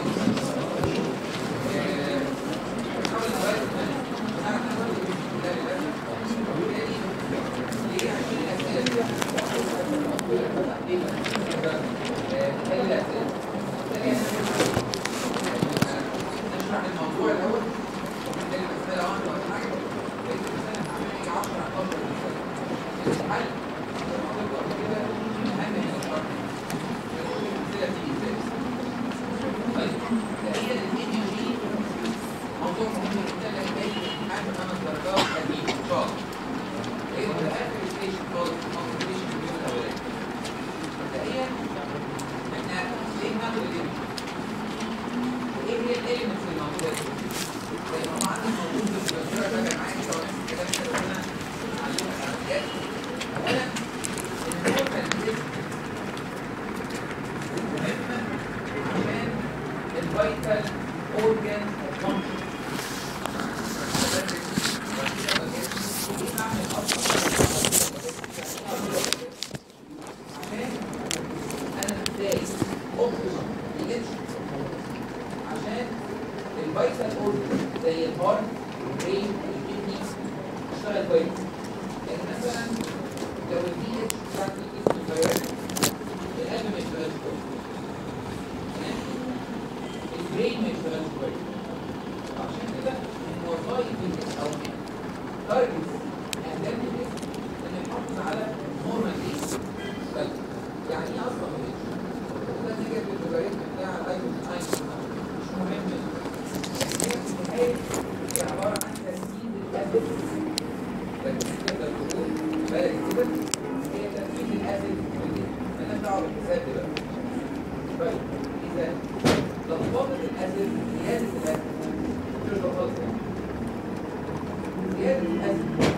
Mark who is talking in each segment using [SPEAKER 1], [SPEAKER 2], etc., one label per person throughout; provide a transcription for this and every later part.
[SPEAKER 1] نشرح الموضوع الاول نحل المساله واحده ولا حاجه بقيت المساله هعمل 10 11 الحل هتفضل كده اهم من الشرح الامثله تيجي ازاي طيب هي الاي دي جي موضوع مهم جدا لان جاي في الامتحان بخمس درجات قديم ان شاء الله ايه ده اخر ستيشن خالص كونسنتريشن في اليوم الاولاني مبدئيا احنا ليه بناخد الاي ايه هي الاليمنتس الموجوده دي؟ زي ما هو عندك موجود في الدكتوره راجع معايا كده ونفس الكلام كده وانا علمنا الحاجات اولا الامبورتنت مهمه عشان الفيتال اورجان فانكشن عشان انا ازاي اوبتيمم ريليشن عشان الفيتال اورجن زي الهارت والبرين والكدني تشتغل كويس يعني مثلا لو الدي اتش بتاعت الجسم اتغيرت القلب ما يشتغلش كويس تمام؟ البرين ما يشتغلش كويس عشان كده من وظائف الجسم او من تارجتس اهداف الجسم ان يحافظ على نورمال ايش طيب يعني ايه اصلا الاتش؟ ده نيجاتيف لوغاريتم بتاع الايكون ايكون مش مهم هي في النهايه هي عباره عن تسديد الاسيد لكن تقدر تقول بالك كده هي تسديد الاسيد في الجسم مالناش دعوه بالحساب دلوقتي طيب اذا لخبطه الاسيد زياده الاسيد مش خالص يعني زياده الاسيد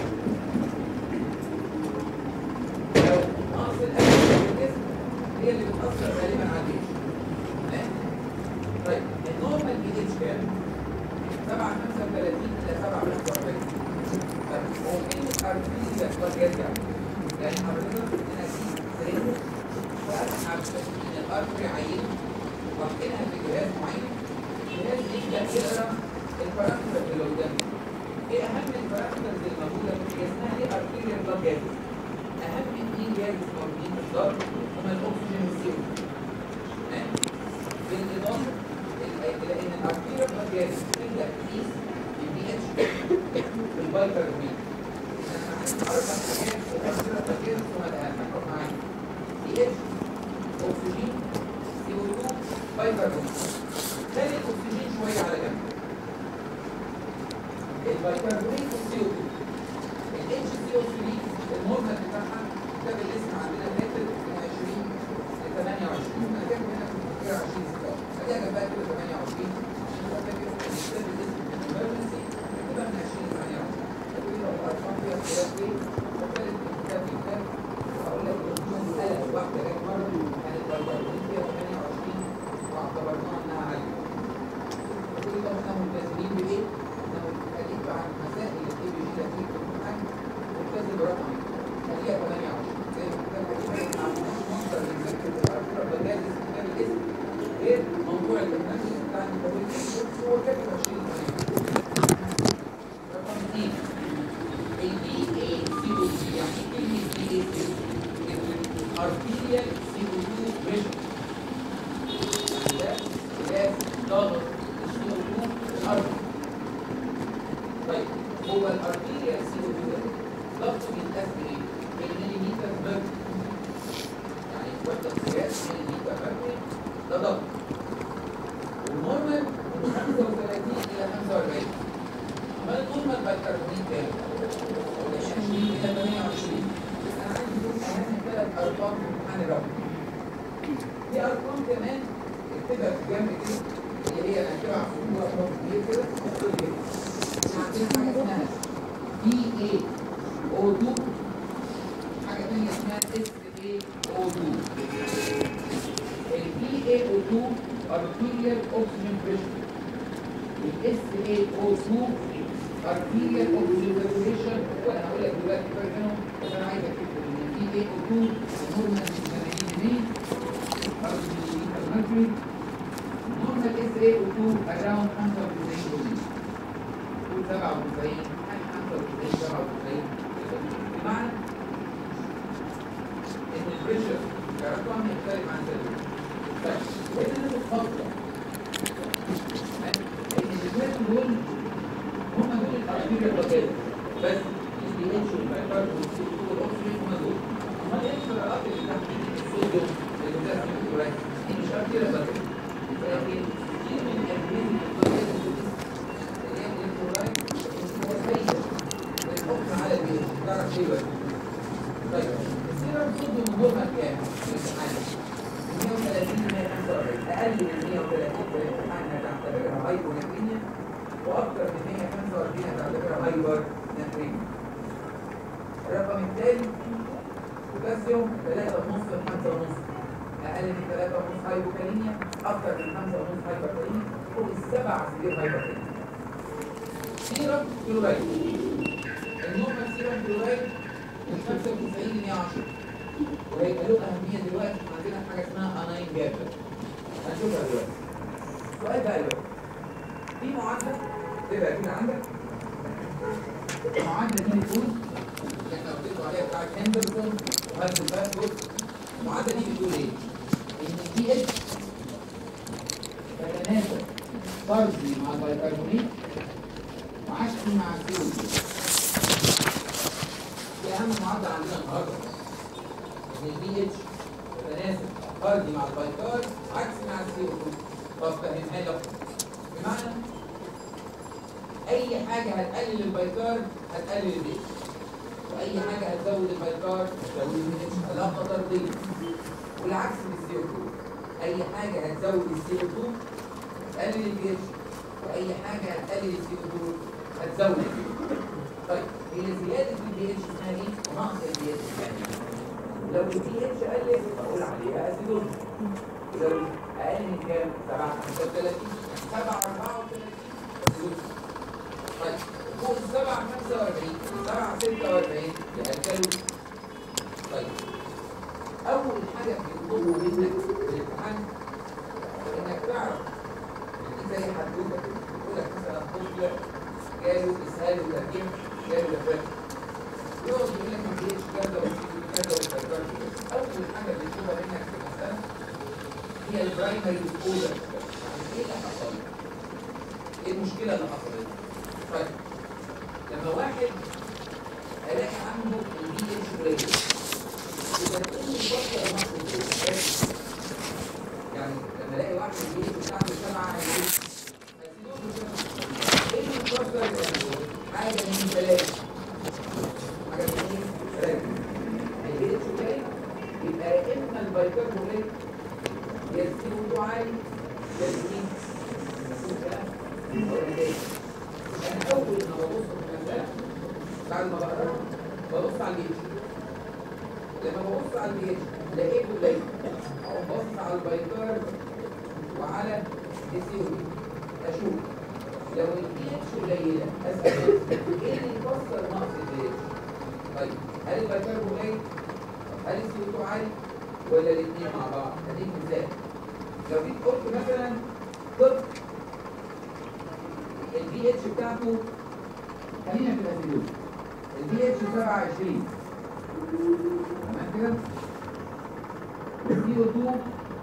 [SPEAKER 1] لو نقص الاسيد في الجسم هي اللي بتاثر غالبا على الجسم تمام طيب النورمال بي اتش كام 735 الى 745 طيب هو كلمه ارتفيشال قد يرجع يعني حضرتك هنا في سرير واسحب من الارتري عينه واحقنها في جهاز معين الجهاز يبدا يقرا البارامترز اللي قدامه ايه اهم البارامترز الموجوده في اسمها ايه ارتيريال بلاد جاز اهم اثنين جاز موجودين في الضغط هما الاكسجين والسي تمام بالاضافه الى ان الارتيريال بلاد جاز تبدا تقيس البي اتش في البايكربونات اربع حاجات الارتيريال بلاد جاز هما الاهم احفظ معايا بي اتش اكسجين سي او 2 بايكربونات خلي الاكسجين شويه على جنب البايكربونات والسي او 2 الاتش سي او 3 المرهق بتاعها ده بالاسم عندنا كاتب من 20 ل 28 انا كاتب هنا في التفكير 20 16 ادي انا بقى كده 28 عشان هو فاكر ان الكتاب بالاسم emergency كده من 20 ل 28 تقول لو الارقام فيها اختلاف ايه؟ فكانت من كتاب لكتاب هقول لك مسألة واحدة جت مرة كانت البايكربونات فيها 28 واعتبرناها انها عالية تقول لي طب احنا ملتزمين بايه؟ احنا اكيد عن مسائل اللي بتيجي في الامتحان ملتزم برقم خليها 28 زي ما كان حضرتك ما عندناش مصدر للذكر الارقام بجاز استخدام الاسم غير موضوع البرنامج بتاع المطور هو كاتب 20 رقم 2 البي اي سي او سي يعني كلمه بي اي سي ارتيريال سي او 2 بريشر ده غاز ضغط السي او 2 في الارض طيب هو الارتيريال سي او 2 ضغطه بيتقاس بايه؟ بالمليمتر ميركوري يعني وحدة قياس مليمتر ميركوري ده ضغط والنورمال من 35 إلى 45 أما النورمال بالكربونات كام؟ من 20 إلى 28 أنا عندي دول أهم ثلاث أرقام في امتحان الرقم في أرقام كمان اكتبها في جنب كده اللي هي أنا هكتبها على الصورة رقم كبير كده اكتب كده عندنا حاجة اسمها بي اي او 2 حاجة تانية اسمها اس اي او 2 البي اي او 2 arterial oxygen pressure الاس اي او 2 arterial oxygen saturation وانا هقول لك دلوقتي الفرق بينهم بس انا عايز اكتب ان البي اي او 2 الهرمون من 80 جنيه 4 مللي mercury الهرمون اراوند 95 دولار قول 97 حاجه 95 97 بمعنى ان البريشر كرقم يختلف عن ذلك طيب هنا ناخد خطوه ان الاثنين دول هم دول الارتيريال بلوكات بس البي اتش والبايكارد والسي والاكسجين هم دول امال ايه الفراغات اللي تحت الصوديوم البوتاسيوم الكلورايد دي مش ارتيريال بلوكات لكن كتير من اجهزه البلوكات اللي هي الكلورايد مستحيل الحكم على البي اتش تعرف ليه بقى طيب السيرم صوديوم نورمال كام في الامتحان 130 145 اقل من 130 في الامتحان هتعتبرها هايبوناتريميا واكثر من 145 هتعتبرها هايبر ناتريميا الرقم الثاني بوتاسيوم 3.5 ل 5.5 اقل من 3.5 هايبوكاليميا اكثر من 5.5 هايبركاليميا فوق السبع سرير هايبركاليميا سيرم كلورايد النورمال سيرم كلورايد من 95 ل 110 وهيبقى له اهميه دلوقتي عندنا حاجه اسمها اناين جاب هنشوفها دلوقتي سؤال بقى دلوقتي في معادله تبقى كده عندك المعادله دي بتقول اللي احنا قلت عليها بتاعت هندرسون وهاندل باسكوت المعادله دي بتقول ايه؟ ان البي اتش تتناسب طردي مع البيكربونات وعكسي مع السي دي اهم معادله عندنا النهارده ان البي اتش تتناسب طردي مع البيكار عكسي مع السي او 2 طب فهمها لي اكتر بمعنى اي حاجه هتقلل البيكار هتقلل البي اتش واي حاجه هتزود البيكار هتزود البي اتش علاقه طرديه والعكس بالسي او 2 اي حاجه هتزود السي او 2 هتقلل البي اتش واي حاجه هتقلل السي او 2 هتزود البي اتش طيب هي زياده البي اتش اسمها ايه؟ ونقص البي اتش يعني لو البي اتش قلت بقول عليها اسيدوز لو اقل من كام؟ 7 35 7 34 اسيدوز طيب فوق 7 45 7 46 يأكلوا طيب اول حاجه بيطلبوا منك في الامتحان انك تعرف دي زي حدوته كده يقول لك مثلا طفل جاله اسهال وترجيع جاله لفات يقعد يقول لك ما فيش كذا وفي كذا وفي اول حاجه بيطلبها منك في المساله هي البرايمري اودر يعني ايه اللي حصل؟ ايه المشكله اللي حصلت؟ طيب لما واحد الاقي عنده البي اتش قليل يبقى تقول لي بطل مصر يعني لما الاقي واحد البي اتش بتاعته سبعه ايه اللي بيفكر حاجه من ثلاثه حاجه من ثلاثه البي اتش قليل يبقى يا اما البيكار قليل يا السي عالي يا السي انا اول ما ببص في المساله بعد ما بقرا ببص على الجيش لما ببص على الجيش لقيته قليل او ببص على البيكار وعلى السي اشوف لو البي اتش قليله اسال ايه اللي يفسر نقص البي اتش طيب هل البيكار قليل هل السي عالي ولا الاثنين مع بعض اديك مثال لو جيت قلت مثلا طب البي اتش بتاعته خلينا في الاسيدوز البي اتش 27 تمام كده السي او 2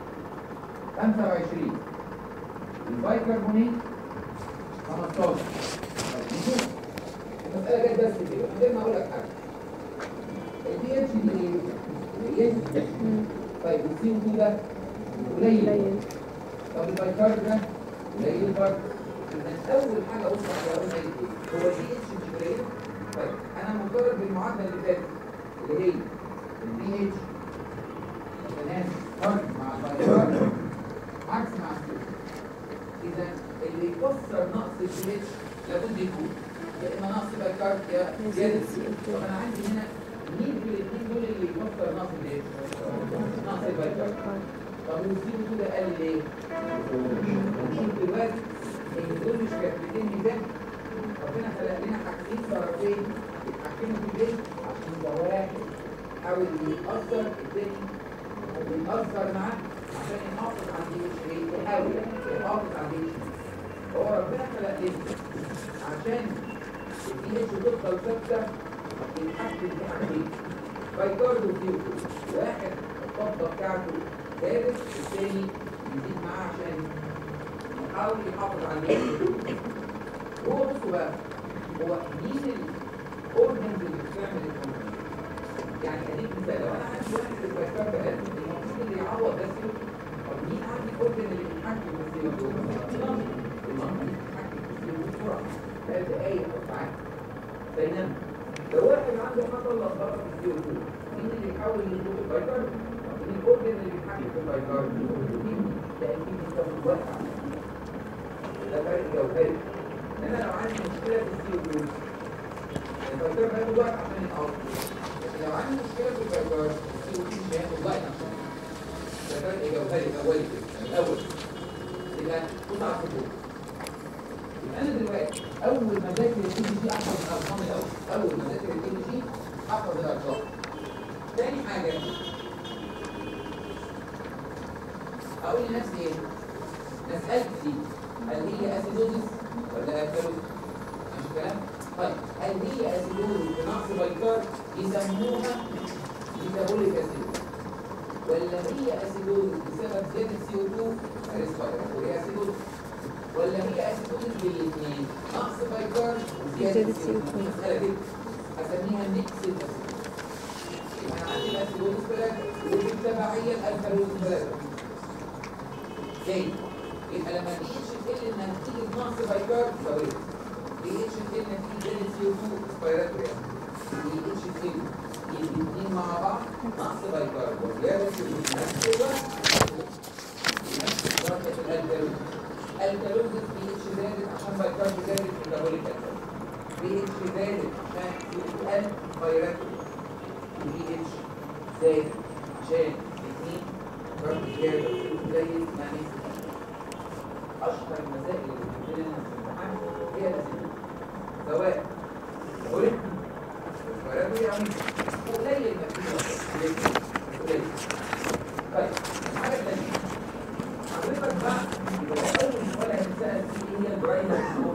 [SPEAKER 1] 25 البايكربونات 15 طيب نشوف المسألة جت بس كده من غير ما اقول لك حاجة البي اتش دي ايه؟ قليل طيب السي او 2 ده قليل طب البايكارب ده قليل برضه يبقى اول حاجه ابص عليها اقول ايه هو البي اتش مش قليل طيب انا مضطرب بالمعادله اللي فاتت اللي هي البي اتش تناسب فرق مع البايكارب عكس مع السيل اذا اللي يفسر نقص البي اتش لابد يكون يا اما نقص بايكارب يا زياده السيل طب انا عندي هنا مين في الاثنين دول اللي يفسر نقص البي اتش؟ نقص البايكارب طب والسيل كده قال ليه؟ نشوف دلوقتي ان دول مش كفتين ميزان ربنا خلق لنا حاجتين طرفين يتحكموا في البيت عشان ده واحد حاول يأثر التاني ويأثر معاه عشان يحافظ على الدي اتش ايه يحاول يحافظ على الدي اتش هو ربنا خلق ليه عشان الدي اتش تفضل ثابته يتحكم في حاجتين بايكارد وفيو واحد الطاقه بتاعته ثابت الثاني يزيد معاه عشان يحاول يحافظ على الناس هو بصوا بقى هو مين الاورجنز اللي بتعمل الكونفرنس يعني اديك مثال لو انا عندي واحد البايكارد قال المفروض اللي يعوض ده سيو طب مين عندي الاورجن اللي بيتحكم في السيو المنطق المنطق بيتحكم في السيو بسرعه ثلاث دقايق او ساعات بينما لو واحد عنده حصل لخبطه في السي او 2 مين اللي يحاول يظبط البايكارد؟ مين الاورجن اللي بيتحكم في البايكارد؟ مين؟ ده اكيد انت متوقع ده فرق جوهري انما لو عندي مشكله في السي او 2 البايكارد هياخد وقت عشان يتعوض لكن لو عندي مشكله في البايكارد السي او 2 مش هياخد وقت عشان ده فرق جوهري اولي كده من الاول يبقى قطع خطوط انا دلوقتي اول ما ذاكر الكي جي احفظ الارقام الاول اول ما ذاكر الكي جي احفظ الارقام تاني حاجه اقول لنفسي ايه انا سالت دي هل هي اسيدوزس ولا الكالوز مش كلام طيب هل هي اسيدوزس بنقص بايكار يسموها ميتابوليك اسيدوز ولا هي اسيدوزس بسبب زياده سي او 2 ريسبيراتوري اسيدوزس ولا هي اسيدوزس بالاثنين نقص بايكار وزياده سي او 2 مساله كده اسميها ميكس اسيدوزس يبقى انا عندي الاسيدوزس ثلاثه وبالتبعيه الالكالوز ثلاثه زي يبقى لما دي اتش تقل نتيجه نقص بايكار سويت دي اتش تقل نتيجه زياده سي او 2 ريسبيراتوري دي اتش تقل الاثنين مع بعض نقص بايكار وزياده سي او 2 نفس الوقت نفس درجه الالكالوز الكالوز بي اتش زادت عشان بايكار زادت ميتابوليك بي اتش زادت عشان يقل بايراتوري بي اتش زادت عشان الاثنين درجه زياده قليل يعني اشهر المسائل اللي بتجيلنا في الامتحان هي الاسئله سواء قلت بايراتوري او قليل ما فيه قليل طيب الحاجه الثانيه حضرتك بقى يبقى اول سؤال هتتسال فيه هي البرايمري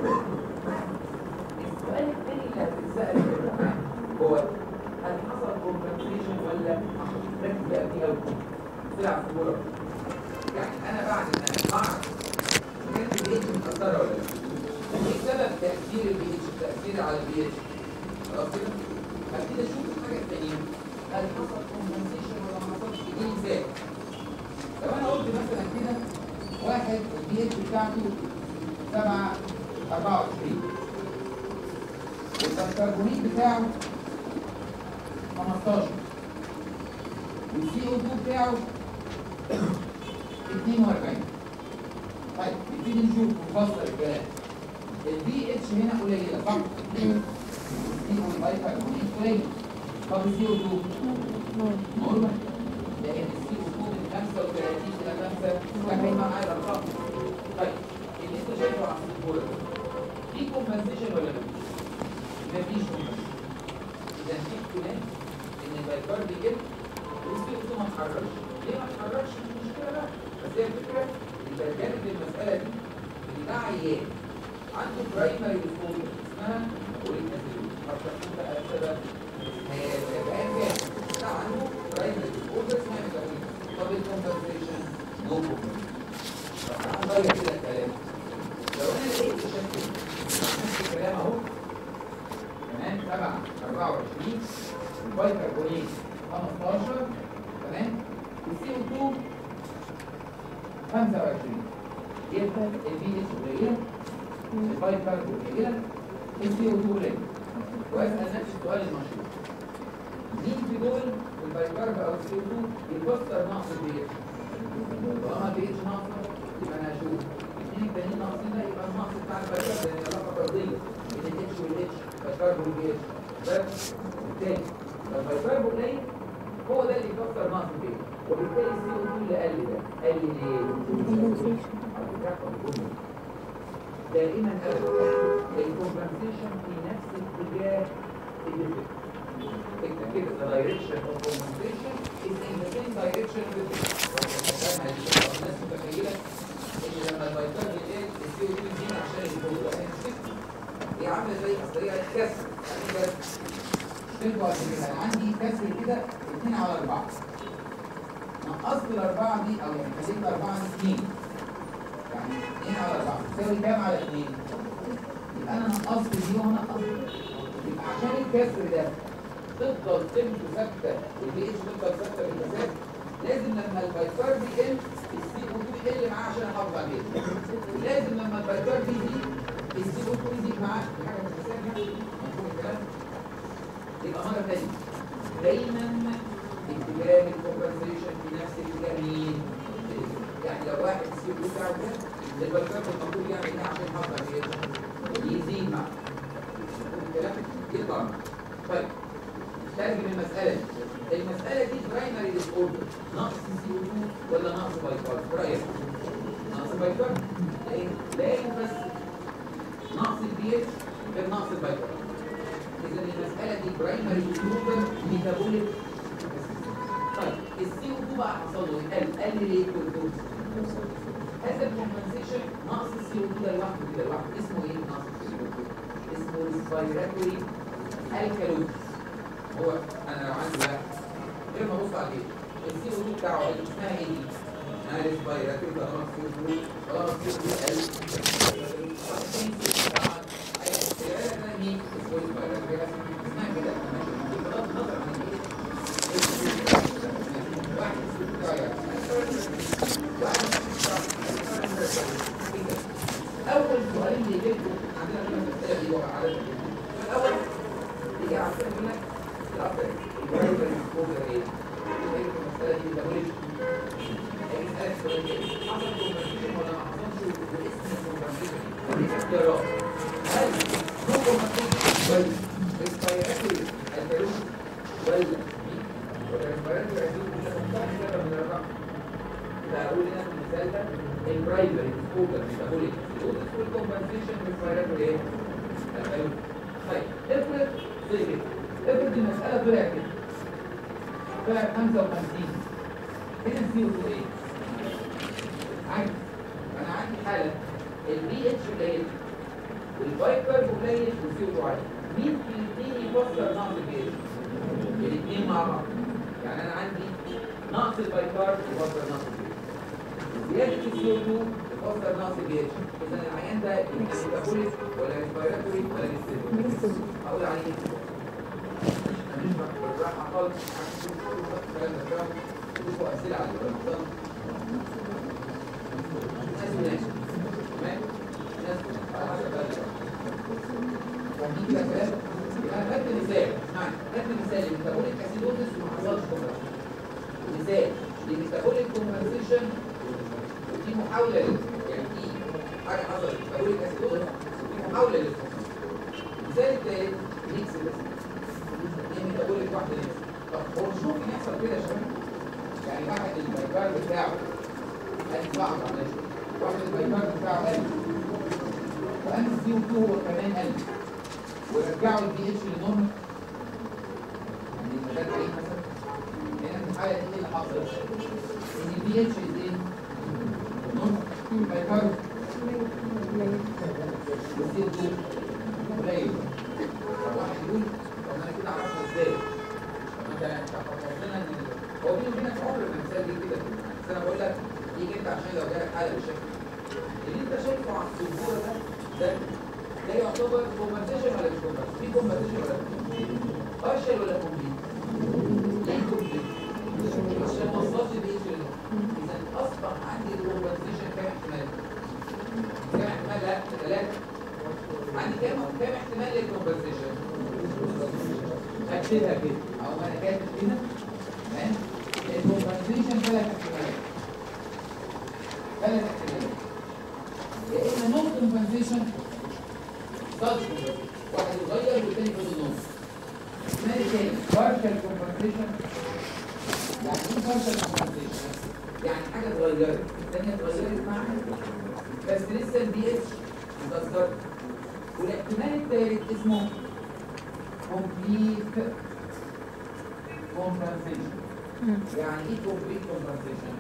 [SPEAKER 1] السؤال الثاني اللي هتتسال في الامتحان هو هل حصل كومبنسيشن ولا ما حصلش ركز بقى فيه قوي طلع في الكوره يعني انا بعد ما اعرف كانت البي اتش متاثره ولا لا ايه سبب تاثير البي اتش التاثير على البي اتش خلاص كده هبتدي اشوف الحاجه الثانيه هل حصل كومبنسيشن ولا ما حصلش دي ازاي لو انا قلت مثلا كده واحد البي اتش بتاعته 7 24 والكربونيت بتاعه 15 والسي او 2 بتاعه 42 طيب نبتدي نشوف ونفسر الكلام البي اتش هنا قليله صح؟ السي او الباي كربونيت قليل طب السي او 2 نورمال لان السي او 2 من 35 الى 5 واحد معايا الارقام طيب اللي انت شايفه على الصوره ده في كومبنسيشن ولا لا؟ مفيش كومبنسيشن اذا في احتمال ان البايكارد يقل والسي او 2 ما اتحركش ليه ما اتحركش مش مشكله بقى بس هي الفكره انت جانب المساله دي ان ده عيان عنده برايمري ديسوردر اسمها اوريك اسيدوز هتشوف بقى السبب هيبقى كام ده عنده برايمري ديسوردر اسمها ميتابوليك طب الكومبنسيشن نو كومبنسيشن طب هنغير كده الكلام لو انا لقيت شكل نفس الكلام اهو تمام 7 24 الباي كربونيت 15 تمام والسي او 2 25 يبقى البي اتش قليله الباي كارب قليله السي او 2 قليل واسال نفسي السؤال المشهور مين في دول الباي كارب او السي او 2 يفسر نقص البي اتش طالما البي اتش ناقصه يبقى انا هشوف الاثنين التانيين ناقصين ده يبقى النقص بتاع الباي كارب لان العلاقه طرديه بين الاتش والاتش باي كارب والبي اتش بس بالتالي لو الباي كارب قليل هو ده اللي يفسر نقص البي اتش وبالتالي السي او 2 اللي قل ده قل ليه؟ دائما الكومبنسيشن في نفس اتجاه الديفكت اكتب كده the direction of compensation is in the same direction with the الناس متخيله ان لما البايكار يقل السي او 2 يزيد لكم قبل كده انا عندي كسر كده 2 على 4 نقصت الاربعه دي او يعني خليت الاربعه دي 2 يعني 2 على 4 تساوي كام على 2 يبقى انا نقصت دي وهنقصت يبقى عشان الكسر ده تفضل قيمته ثابته والبي اتش تفضل ثابته بالمسافه لازم لما البايكار بيقل السي او 2 يقل معاه عشان احافظ عليه لازم لما البايكار بيزيد السي او 2 يزيد معاه دي حاجه مش مسافه مفهوم الكلام يبقى مره ثانيه دايما اتجاه الكومبنسيشن في نفس اتجاه مين؟ يعني لو واحد السي او 2 بتاعه كده البايكار المفروض يعمل ايه عشان يحافظ عليه؟ يزيد معاه مفهوم الكلام؟ يطلع معاه طيب ترجم المسألة دي المسألة دي برايمري ديس اوردر نقص سي او 2 ولا نقص بايكار رأيك نقص بايكار ليه؟ ليه بس نقص البي اتش غير نقص البايكار إذا المسألة دي برايمري ديس اوردر ميتابوليك طيب السي او 2 بقى حصل له قل قل ليه كورتوز هذا الكومبنسيشن نقص السي او 2 ده لوحده كده لوحده اسمه ايه نقص السي او 2 اسمه ريسبيراتوري الكالوز هو انا لو عندي واحد غير ما ابص عليه السي او 2 بتاعه اسمها ايه دي؟ انا ريسبيراتوري ده خلاص سي او 2 خلاص سي او 2 قل خلاص سي او 2 طبعا اي استغلال ده مين؟ اسمه ريسبيراتوري اسمها كده بغض النظر عن ايه واحد السي او 2 بتاعه واحد اول سؤالين اللي جبته عندنا في المساله دي وقع على الاول تيجي على السؤال هنا الافضل البرايمري اكسبوجر ايه؟ ايه المساله دي ميتابوليك اسالك سؤال تاني حصل كونفرسيشن ولا ما حصلش واسم الكونفرسيشن دي اختيارات هل نو كونفرسيشن ولا ريسبيراتوري الكالوس ولا مين؟ ولا ريسبيراتوري الكالوس مش هتختار كده من الاربعه فاقول هنا في المثال ده البرايمري اكسبوجر ميتابوليك اسكلوزس والكومبنسيشن ريسبيراتوري ايه؟ الكالوس طيب افرض زي كده افرض المسألة طلعت كده طلعت 55 هنا السي او 2 ايه؟ عادي انا عندي حالة البي اتش قليل والفايبر قليل والسي او 2 عالي مين في الاثنين يفسر نقص البي اتش؟ الاثنين مع بعض يعني انا عندي نقص البايكار يفسر نقص البي اتش زيادة السي او 2 يفسر نقص البي اتش اذا العيان ده ميتابوليك ولا ريسبيراتوري ولا ريسبيراتوري اقول عليه نشرح بالراحه خالص عشان تشوفوا الكلام ده كلام تشوفوا اسئله على الكلام ناس وناس تمام ناس على حسب بقى فاهمين كده كلام يبقى انا خدت مثال اسمعني خدت مثال لميتابوليك اسيدوزس وما حصلش كومبنسيشن مثال لميتابوليك كومبنسيشن ودي محاوله لل يعني في حاجه حصلت ميتابوليك اسيدوزس ودي محاوله للكومبنسيشن المثال الثالث ميكس بس اقول لك واحده لسه طب هو مش ممكن يحصل كده يا شباب يعني واحد البايبار بتاعه قال صعب ماشي واحد البايبار بتاعه قل وقام السي او 2 هو كمان قل ورجعوا البي اتش لنورمال يعني المجال ايه مثلا هنا في الحاله دي ايه اللي حصل؟ ان البي اتش ايه؟ نورمال البايبار والسي او 2 قليل فواحد يقول طب انا كده عرفنا ازاي؟ طب انت فكرتنا ان هو بيني وبينك عمر المثال دي كده بس انا بقول لك يجي انت عشان لو جالك حاله بالشكل اللي انت شايفه على السبوره ده ده ده يعتبر كومبنسيشن ولا مش كومبنسيشن؟ في كومبنسيشن ولا مش بارشل ولا كومبليت؟ ليه كومبليت؟ عشان ما وصلش بايش اذا اصبح عندي الكومبنسيشن كام احتمال؟ كام احتمال؟ لا ثلاثه عندي كام كام احتمال للكومبنسيشن؟ اكتبها كده او انا كاتب كده تمام الكومبنسيشن ثلاث احتمالات ثلاث احتمالات يا اما نون كومبنسيشن ستارت كومبنسيشن واحد يغير والتاني ياخد النص احتمال تاني بارشل كومبنسيشن يعني ايه بارشل كومبنسيشن؟ يعني حاجه اتغيرت الثانيه اتغيرت معاها بس لسه البي اتش متأثر والاحتمال الثالث اسمه complete compensation يعني ايه complete compensation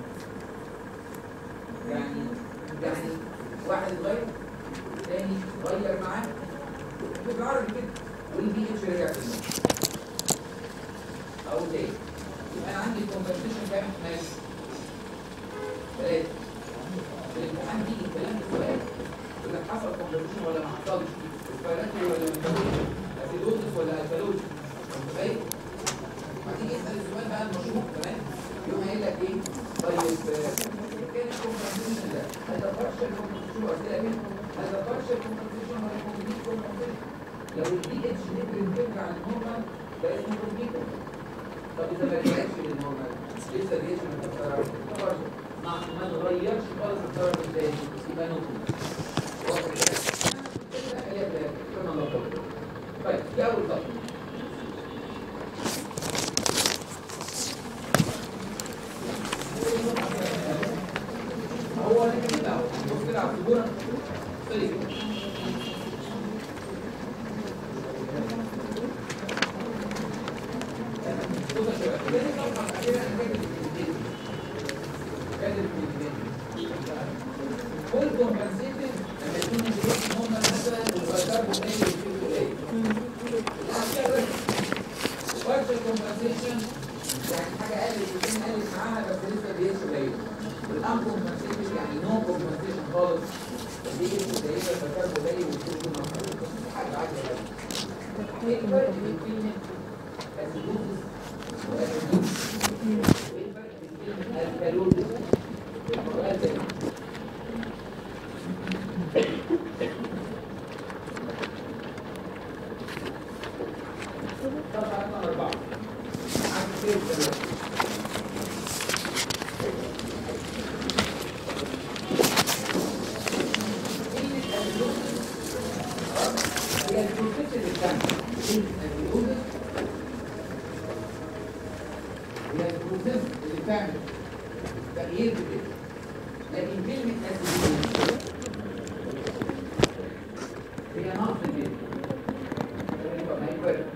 [SPEAKER 1] يعني يعني واحد اتغير تاني غير معاه بالعربي كده والبي اتش رجع تاني او تاني يبقى انا عندي الكومبنسيشن كام احتمال؟ ثلاثة في الامتحان تيجي الكلام ده سؤال يقول لك حصل كومبنسيشن ولا ما حصلش؟ اسبيراتوري ولا ميتابوليك؟ اسيدوزس ولا الكالوز؟ متخيل؟ هتيجي اسال السؤال بقى المشهور كمان يقوم قايل لك ايه؟ طيب كان الكومبنسيشن ده هذا بارشل كومبنسيشن واسئله منه هذا بارشل كومبنسيشن ولا كومبليت كومبنسيشن؟ لو الدي اتش نزل ترجع للنورمال ده اسمه كومبليت طب اذا ما رجعتش للنورمال لسه الدي اتش متكرر ما ما تغيرش خالص الدرجه الثاني يبقى نوتي واضح كده؟ كده خليها في الآخر. كنا نلخبط. طيب دي اول خطوه هو انا كده اهو بص كده على الفيجوره طيب بص يا شباب كده طبعا كده انا كاتب الكلمتين كاتب الكلمتين كل كومبنسيتد لما يكون الجسم هم مثلا الكربون قليل والفيل قليل بارشل كومبنسيشن يعني حاجه قلت والتاني قلت معاها بس لسه بيس قليل والان كومبنسيشن يعني نو كومبنسيشن خالص دي جسم قليله فالكربون قليل والفيل قليل حاجه عاديه قوي ايه الفرق بين كلمه اسيدوزس واسيدوزس ايه الفرق بين كلمه الكالوزس والكالوزس طبعا رقم أربعة عن كتير دلوقتي كلمة الجلوكوز هي الجلوكوز اللي بتعمل كلمة الجلوكوز هي الجلوكوز اللي بتعمل تغيير في الجسم لكن كلمة الجلوكوز هي نقص الجسم يبقى ما يفرق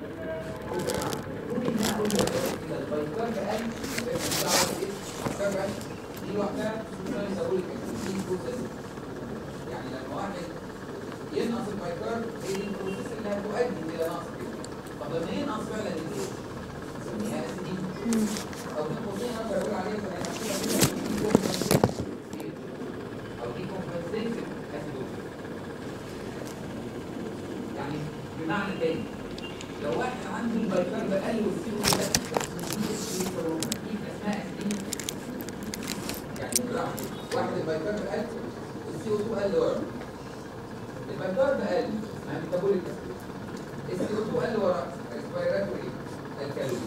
[SPEAKER 1] يعني لما واحد ينقص البايكار هي دي البروسيس اللي هتؤدي الى نقص الجسم طب لما ينقص فعلا الجسم نسميها اسيدين او دي قوسين اقدر اقول عليها فانا هحكيها كده او دي كومبنسيتد اسيدوز يعني بمعنى تاني لو واحد عنده البايكار بقل والسيرو ده دي اسمها اسيدين يعني بالراحه واحد البايكار بقل والسي او 2 قل ورا البايكار بقل مع ميتابوليك السي او 2 قل ورا ريسبيراتوري الكالوري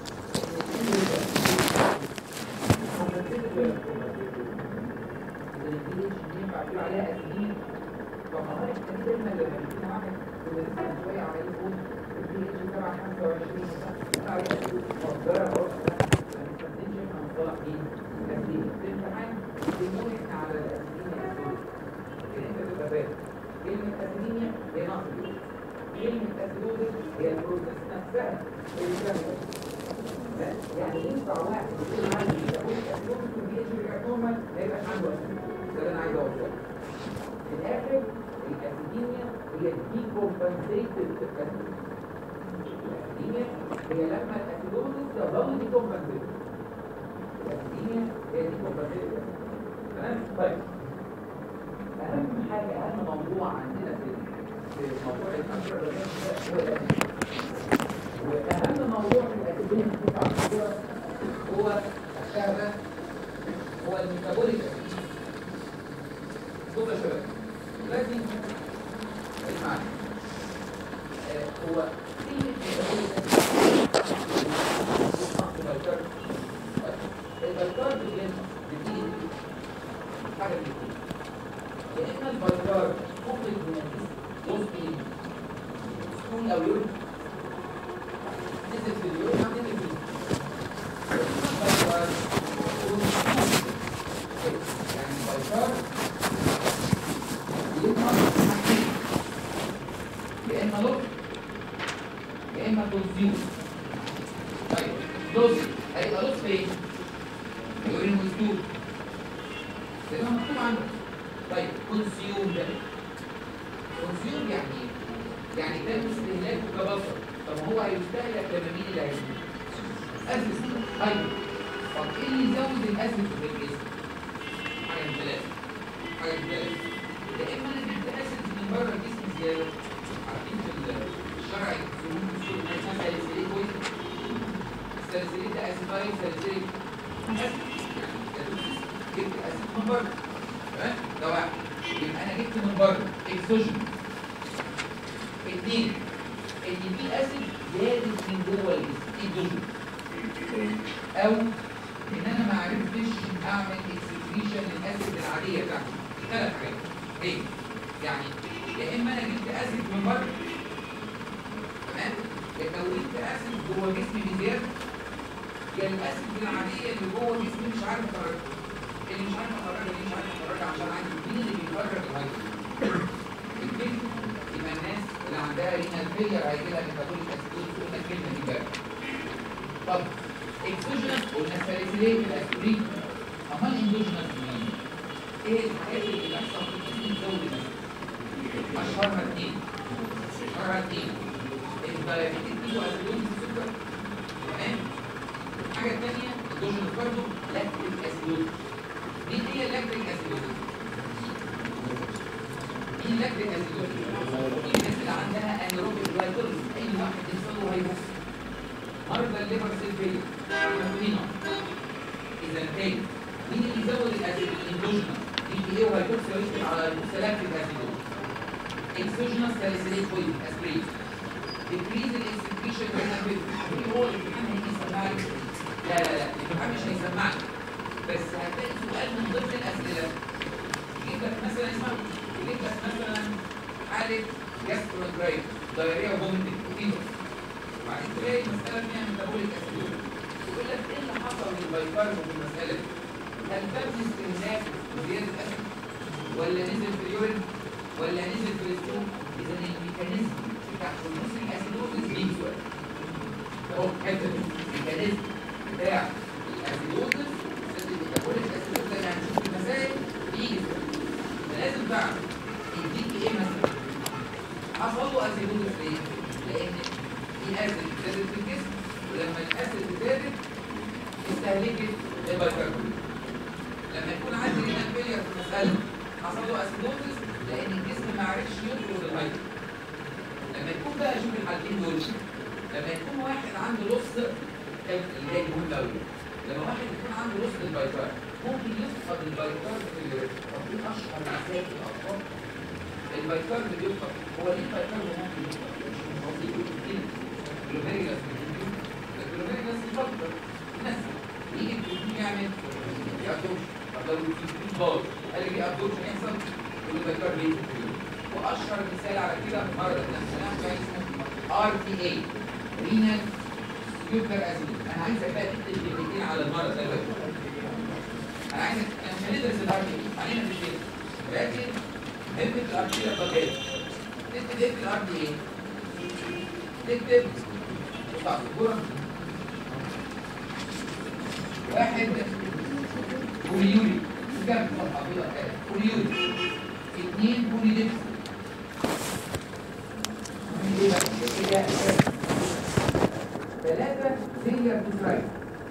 [SPEAKER 1] ينفع تقول عليها اسيدين طب ما هو احنا كلمه لما بنكون واحد كنا لسه من شويه عمالين نقول الدي اتش تبع 25 بتاع مقدره اهو ما بنستخدمش احنا مصطلح ايه؟ اسيدين في الامتحان بنقول احنا على الاسيدين الاسود لكن انت تبقى فاهم كلمه اسيدينيا هي نقص الجسم كلمه اسيدوزس هي البروسيس نفسها اللي بتعمل يعني ينفع واحد يكون عنده يقول اسيدوزس والدي اتش بيرجع نورمال ما يبقاش عنده اسيدوزس ده اللي انا عايز اوصله في الاخر الاسيديميا هي ديكومبنسيتد الاسيديميا هي لما الاسيدوزس تظل ديكومبنسيتد الاسيديميا هي ديكومبنسيتد تمام طيب اهم حاجه اهم موضوع عندنا في في موضوع الانشر هو الاسيديميا واهم موضوع في الاسيديميا بتاع الصوره هو الشهبه هو الميتابوليك بص يا شباب دلوقتي اسمعني آه، هو كلمة ميتابوليك البلكار البلكار بتجي بتيجي حاجة من الاثنين يا اما البلكار مخرج من الجسم يوصل سكول او يورين نزل في اليورين او نزل في الجسم البلكار يعني البلكار يبقى حاجتين يا اما لوك يا اما كونسيوم طيب دوز هيبقى لوك فين؟ يورين وستور زي ما مكتوب عندك طيب كونسيوم ده كونسيوم يعني ايه؟ يعني ده استهلاك كبصر طب ما هو هيستهلك لما مين اللي هيجي؟ اسيد هايبر طب ايه اللي يزود الاسيد في الجسم؟ حاجه من ثلاثه حاجه من ثلاثه يا اما انا جبت اسيد من بره الجسم زياده عارفين في الشرع يقولون في السوق حاجه اسمها ساليسيليك ويت الساليسيليك ده اسيدايل ساليسيليك اسيد يعني جبت اسيد من بره تمام ده واحد يبقى انا جبت من بره اكسوجين اثنين ان في اسيد زادت من جوه الجسم اكسوجين او ان انا ما عرفتش اعمل اكسكريشن للاسيد العاديه بتاعتي ثلاث حاجات ايه يعني يا اما انا جبت اسيد من بره تمام يا لو جبت اسيد جوه جسمي بزياده يا الاسيد العاديه اللي جوه جسمي مش عارف اخرجها اللي مش عارف اخرجها دي مش عارف اخرجها عشان عندي مين اللي بيخرج الهيدروجين الكلمه يبقى الناس اللي عندها رينال فيلير هيجي لها ميتابوليك اسيدوز قلنا الكلمه دي بقى طب اكسوجينس قلنا ساليسيليت الاسبرين امال اندوجينس مين؟ ايه الحاجات اللي بتحصل في الجسم تزود الاسيد؟ اشهرها اثنين اشهرها اثنين الدايابيتيك كيتو اسيدوز السكر تمام الحاجه الثانيه اندوجينس برضه لاكتيك اسيدوز مين هي اللاكتيك اسيدوز؟ مين لاكتيك اسيدوز؟ الناس اللي عندها انيروبيك جلايكوليز اي واحد يحصل له هيبص مرضى الليفر سيل فيلير هنا اذا تاني مين اللي يزود الاسيد الاندوجينس دي بي اي وهيبوكسيا ويكتب على السلاكتيك اسيدوز اكسوجينس ساليسيليك ويل اسبرين decrease الاكسكريشن من هو الامتحان هيجي يسمعني لا لا لا الامتحان مش هيسمعني بس هتلاقي سؤال من ضمن الاسئله يجيب لك مثلا اسمع يجيب لك مثلا حاله جاستروجرايد دايريا وفوميتنج فيبر وبعدين تلاقي مساله فيها ميتابوليك اسيدوز يقول لك ايه اللي حصل للبايكارب في المساله دي؟ هل تم استهلاك زياده اسيد ولا نزل في اليورين ولا نزل في الستون اذا الميكانيزم بتاع حدوث الاسيدوزس بيجي سؤال اهو حته الميكانيزم بتاع الاسيدوزس الميتابوليك اسيدوزس اللي هنشوف في المسائل بيجي سؤال فلازم تعرف يديك ايه مثلا حصل له اسيدوزس ليه؟ لان في اسيد زادت في الجسم ولما الاسيد زادت استهلكت البيكربونات لما يكون عندي هنا فيلير في المساله حصل له اسيدوزس لان الجسم ما عرفش يطرد الهيدروجين لما يكون بقى شوف الحالتين دول لما يكون واحد عنده لص اللي هي مهم قوي لما واحد يكون عنده لص البايكار ممكن يفقد البايكار في اليوريثم طب دي اشهر مسائل الاطفال البايكار اللي بيفقد هو ليه البايكار ممكن يفقد مش بسيط كده الجلوميريلاس الجلوميريلاس يفكر ينسى يجي الجلوميريلاس يعمل يابدوش طب لو في باظ قال لي ابدوش هيحصل يقول البايكار بيفقد واشهر مثال على كده مرض نفسنا كان اسمه ار تي اي رينال سيوكر اسيد انا عايزك بقى تكتب كلمتين على المرض ده دلوقتي انا عايزك انا مش هندرس الار تي اي علينا في الشيء لكن اكتب الار تي اي بقى تكتب ايه في الار تي اي تكتب بص الصوره واحد بوليوري كام صفحه بيضاء كده بوليوري اثنين بولي لبس ثلاثة فيلير بترايد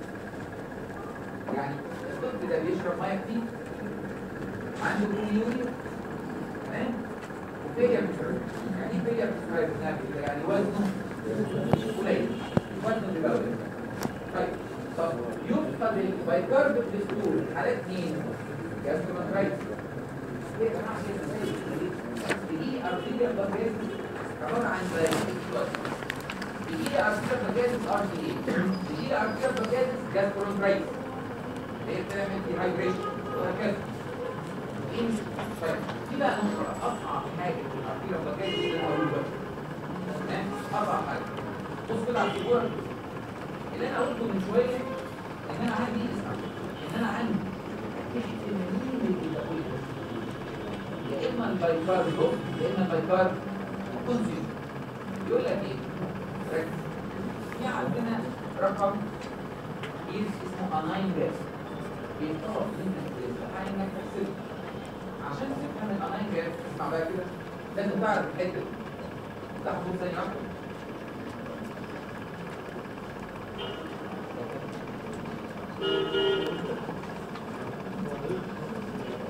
[SPEAKER 1] يعني الطفل ده بيشرب ميه كتير عنده بوليوري تمام وفيلير بترايد يعني ايه فيلير بترايد يعني وزنه قليل وزنه بيبقى قليل طيب طب يفقد البايكارب كوليسترول حالات مين؟ جاستروماترايتس ايه يا جماعه دي ارتيريال باكيز عباره عن بيانات بيجي لي ارتيريال باكيز ار تي اي بيجي لي ارتيريال باكيز جاستروماترايتس هي بتعمل دي هايدريشن وهكذا طيب دي بقى نقطه اصعب حاجه في الارتيريال باكيز اللي انا هقوله بقى تمام اصعب حاجه بص كده على الصوره اللي انا قلته من شويه ان انا عندي ان انا عندي حته مين اللي بيقول يا اما البايكار لوب يا اما البايكار كونسيوم يقول لك ايه ركز في عندنا رقم كيس اسمه اناين جاز بيطلب منك تستحي انك تحسبه عشان تفهم الاناين جاز اسمع بقى كده لازم تعرف الحته دي تاخد ثانيه واحده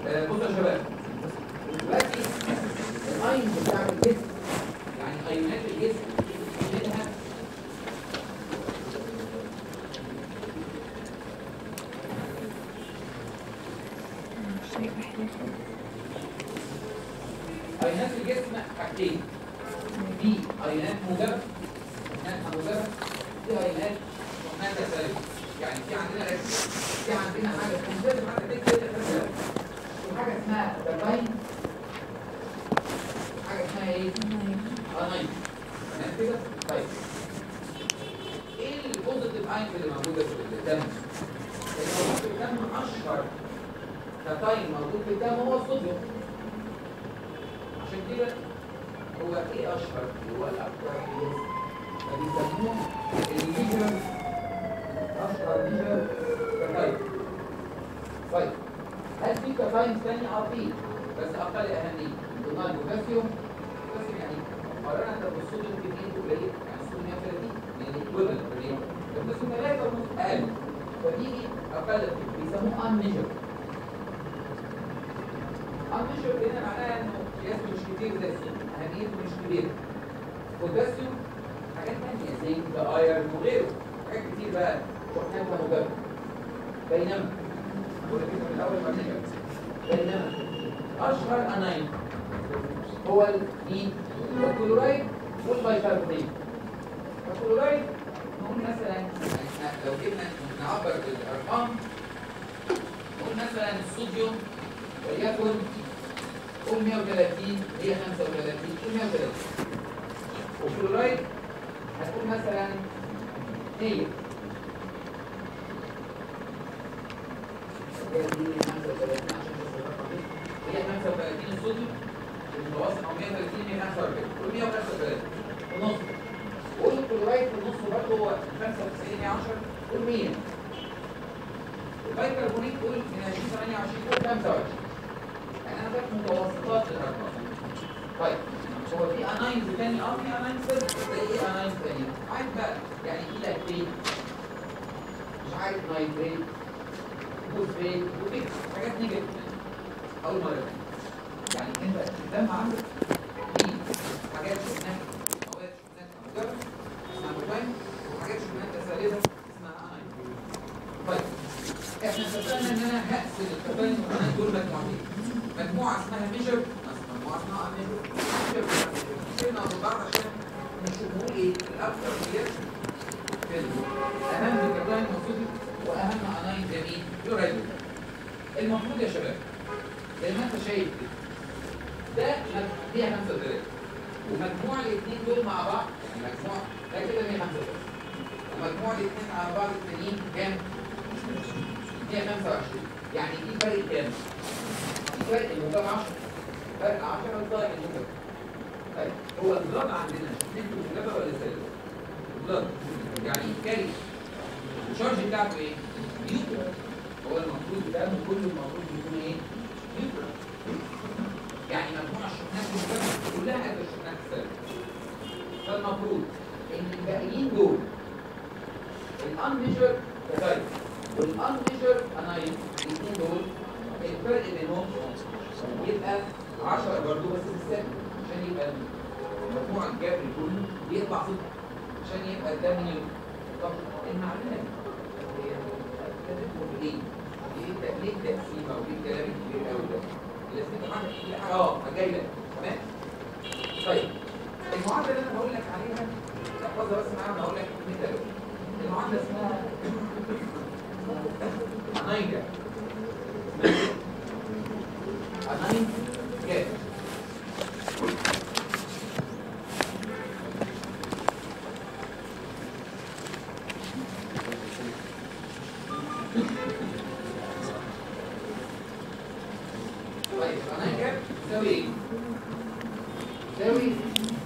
[SPEAKER 1] آه، بصوا يا شباب دلوقتي الايون بتاع الجسم يعني ايونات الجسم منها ايونات الجسم حاجتين في ايونات موجبه ايونات موجبه في ايونات شحنات سالبه يعني في عندنا ركز في عندنا حاجه مش لازم حتى تكتب كده في حاجه اسمها تربين حاجه اسمها ايه؟ اناين تمام كده؟ طيب ايه البوزيتيف اينز اللي موجوده في الدم؟ اللي موجود في الدم اشهر كتاين موجود في الدم هو الصوديوم عشان كده هو ايه اشهر هو الاكثر في الجسم فبيسموه الميجر اشهر ميجر كتاين طيب هل في كتاين ثانيه اه في بس اقل اهميه ضمنها البوتاسيوم البوتاسيوم يعني مقارنه بالصوديوم كميته قليله يعني الصوديوم 130 من الايكويفالنت قليل البوتاسيوم 3 ونص اقل فبيجي اقل بيسموه ان ميجر المشهور هنا معناها انه قياسه مش كتير زي الصوديوم اهميته مش كبيره بوتاسيوم حاجات ثانيه زي الايرن وغيره حاجات كتير بقى شحناتها مجرد بينما بقول كده من الاول ما نرجع بينما اشهر اناين هو المين الكلورايد والبيكربونات الكلورايد نقول مثلا يعني إحنا لو جبنا نعبر بالارقام نقول مثلا الصوديوم وليكن قول 130 هي 35 قول 130 والكلورايد هتقول مثلا 100 هي دي 35 عشان بس الرقم دي. هي 35 الصوديوم المتوسط او 130 هي 45 قول 135 ونص قول الكلورايد في النص برضه هو 95 10 قول 100 البيكربونات قول من 20 28 قول 25 يعني انا باخد متوسطات الارقام طيب هو في اناينز تاني اه في اناينز بس زي ايه اناينز تاني عارف بقى يعني في لاكتين مش عارف نايتريت فوسفيت وكده حاجات نيجاتيف اول مره يعني انت الدم عندك في حاجات شفناها مواد شفناها مجرد اسمها موبايل وحاجات شفناها سالبه اسمها اناينز طيب احنا اتفقنا ان انا هقسم الكتاين والاناينز دول مجموعتين مجموعة اسمها ميجر مجموعة اسمها ميجر سيبنا من بعض عشان نشوف نقول ايه الأكثر كتير في أهم الكتاين موجود وأهم عناين جميل يوريد المفروض يا شباب زي ما انت شايف كده ده فيها 35 ومجموع الاثنين دول مع بعض يعني مجموع ده كده 135 ومجموع الاثنين على بعض التانيين كام؟ 125 يعني في فرق كام؟ فرق الموجب 10 فرق 10 الضائع الموجب طيب هو البلاد عندنا نسبة موجبة ولا سالبة؟ البلاد يعني كاري الشارج بتاعته ايه؟ نيوترال هو المفروض الدم كله المفروض يكون ايه؟ نيوترال يعني مجموع الشحنات الموجبة كلها قد الشحنات السالبة فالمفروض ان الباقيين دول الانميجر كتايب والانميجر انايم الاثنين دول الفرق بينهم يبقى 10 برضه بس بالسالب عشان يبقى المجموع الجبري كله يطلع صفر عشان يبقى الدم نيوتن طب المعلومه دي هي كتبته بايه؟ ليه ليه تقسيمه وليه الكلام الكبير قوي ده؟ لازم حاجه كتير اه جاي لك تمام؟ طيب المعادله اللي انا بقول لك عليها احفظها بس معايا انا هقول لك مثال المعادله اسمها نايجر ناين جاب طيب ناين جاب تساوي ايه؟ تساوي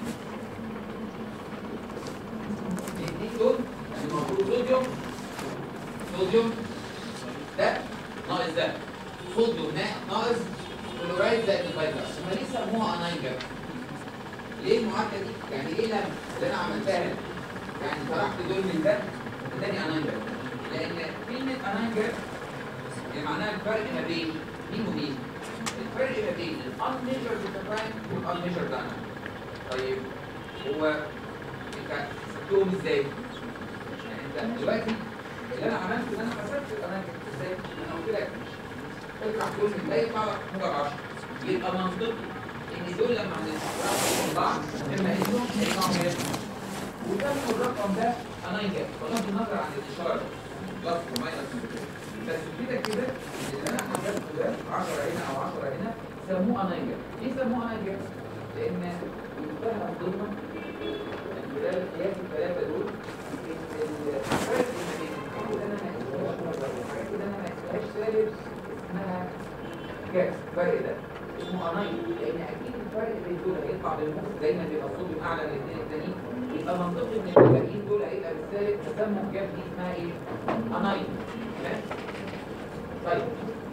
[SPEAKER 1] الاثنين دول يعني المفروض صوديوم صوديوم ده ناقص ده صوديوم ناقص كلورايد زائد الفيتامين هم ليه سموها انايجر؟ ليه المعادله دي؟ يعني ليه لما اللي انا عملتها هنا؟ يعني طرحت دول من ده اداني انايجر لان كلمه انايجر هي معناها الفرق ما بين مين ومين الفرق ما بين الانميجرد ديكلاين والانميجرد دايناميك طيب هو انت حسبتهم ازاي؟ يعني انت دلوقتي اللي انا عملته ان انا حسبت الاماكن ازاي؟ انا قلت لك اطلع كل من ده يطلع لك موجب 10 يبقى منطقي ان دول لما هنطلعوا من بعض اما انهم هيطلعوا كام؟ وكم الرقم ده انا جاب بغض النظر عن الاشاره بلس وماينس بس كده كده اللي انا حسبته ده 10 هنا او 10 هنا سموه انايجا ليه سموه انايجا؟ لان منتهى الظلمه من خلال القياس الثلاثه دول ان الفرق ما بين الحاجات اللي انا ما قستهاش مره والحاجات اللي انا ما قستهاش سالب اسمها جاب الفرق ده اسمه انايجا لان اكيد الفرق بين دول هيطلع بالنص دايما بيبقى الصوديوم اعلى من الاثنين التانيين يبقى منطقي ان الباقيين دول هيبقى بالسالب تسموا الجاب دي اسمها ايه؟ انايجا تمام؟ طيب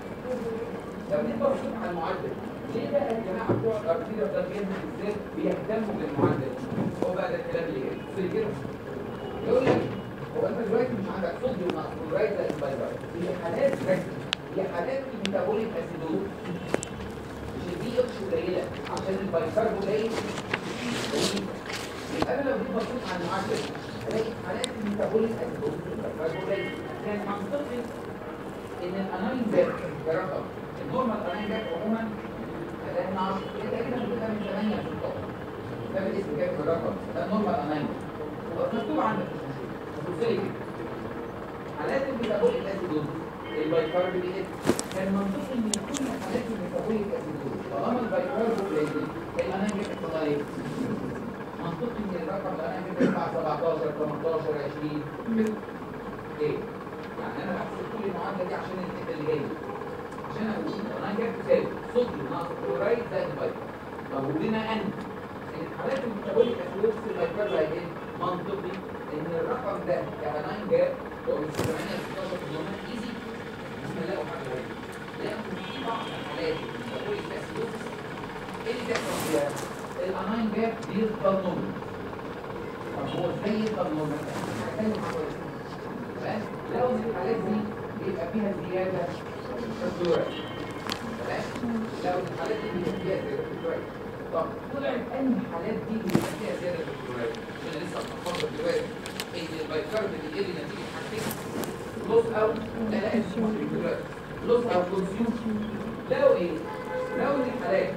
[SPEAKER 1] لو جيت بصيت على المعدل ليه بقى الجماعه بتوع الارتيريا والتركيز بالذات بيهتموا بالمعدل هو بقى ده الكلام اللي جاي بص كده يقول لك هو انت دلوقتي مش عندك صوديوم ناقص كلورايد زائد بايبر هي حالات ركز هي حالات الميتابوليك اسيدوز مش دي اتش قليله عشان البايبر قليل قليل. يبقى انا لو جيت بصيت على المعدل الاقي حالات الميتابوليك اسيدوز البايبر قليل كان منطقي ان الاناين ده كرقم النورمال اناين ده عموما هتلاقي 10 كده تقريبا بتبقى من 8 ل 16 ده بالاسم كده كرقم ده النورمال اناين هو مكتوب عندك بص لي كده حالات الميتابوليك اسيدوز البايكارب دي كان منطقي ان كل حالات الميتابوليك اسيدوز طالما البايكارب قليل الاناين ده بتطلع ايه؟ منطقي ان الرقم الاناين ده بيطلع 17 18 20 كده ايه؟ يعني انا بحسب كل المعادله دي عشان الحته اللي جايه عشان اقول انا جبت تساوي صوديوم ناقص كلورايد زائد البايكر طب وبما ان ان الحالات الميتابوليك اسيدوز في البايكر هيبقى منطقي ان الرقم ده كمان جاب لو من 8 ل 16 كيلومتر ايزي مش هنلاقوا حاجه غير لكن في بعض الحالات الميتابوليك اسيدوز ايه اللي بيحصل فيها؟ الاناين جاب بيفضل نورمال طب هو ازاي يفضل نورمال؟ هنتكلم عن تمام لو من الحالات دي بيبقى فيها زياده في الكلورايد تمام لو الحالات دي بيبقى فيها زياده في الكلورايد طب طلعت انهي الحالات دي بيبقى فيها زياده في الكلورايد عشان لسه بنفكر دلوقتي ان البايكارب بيقل نتيجه حاجتين لوس او لا لا مش في الكلورايد لوس او كونسيوم لو ايه لو ان الحالات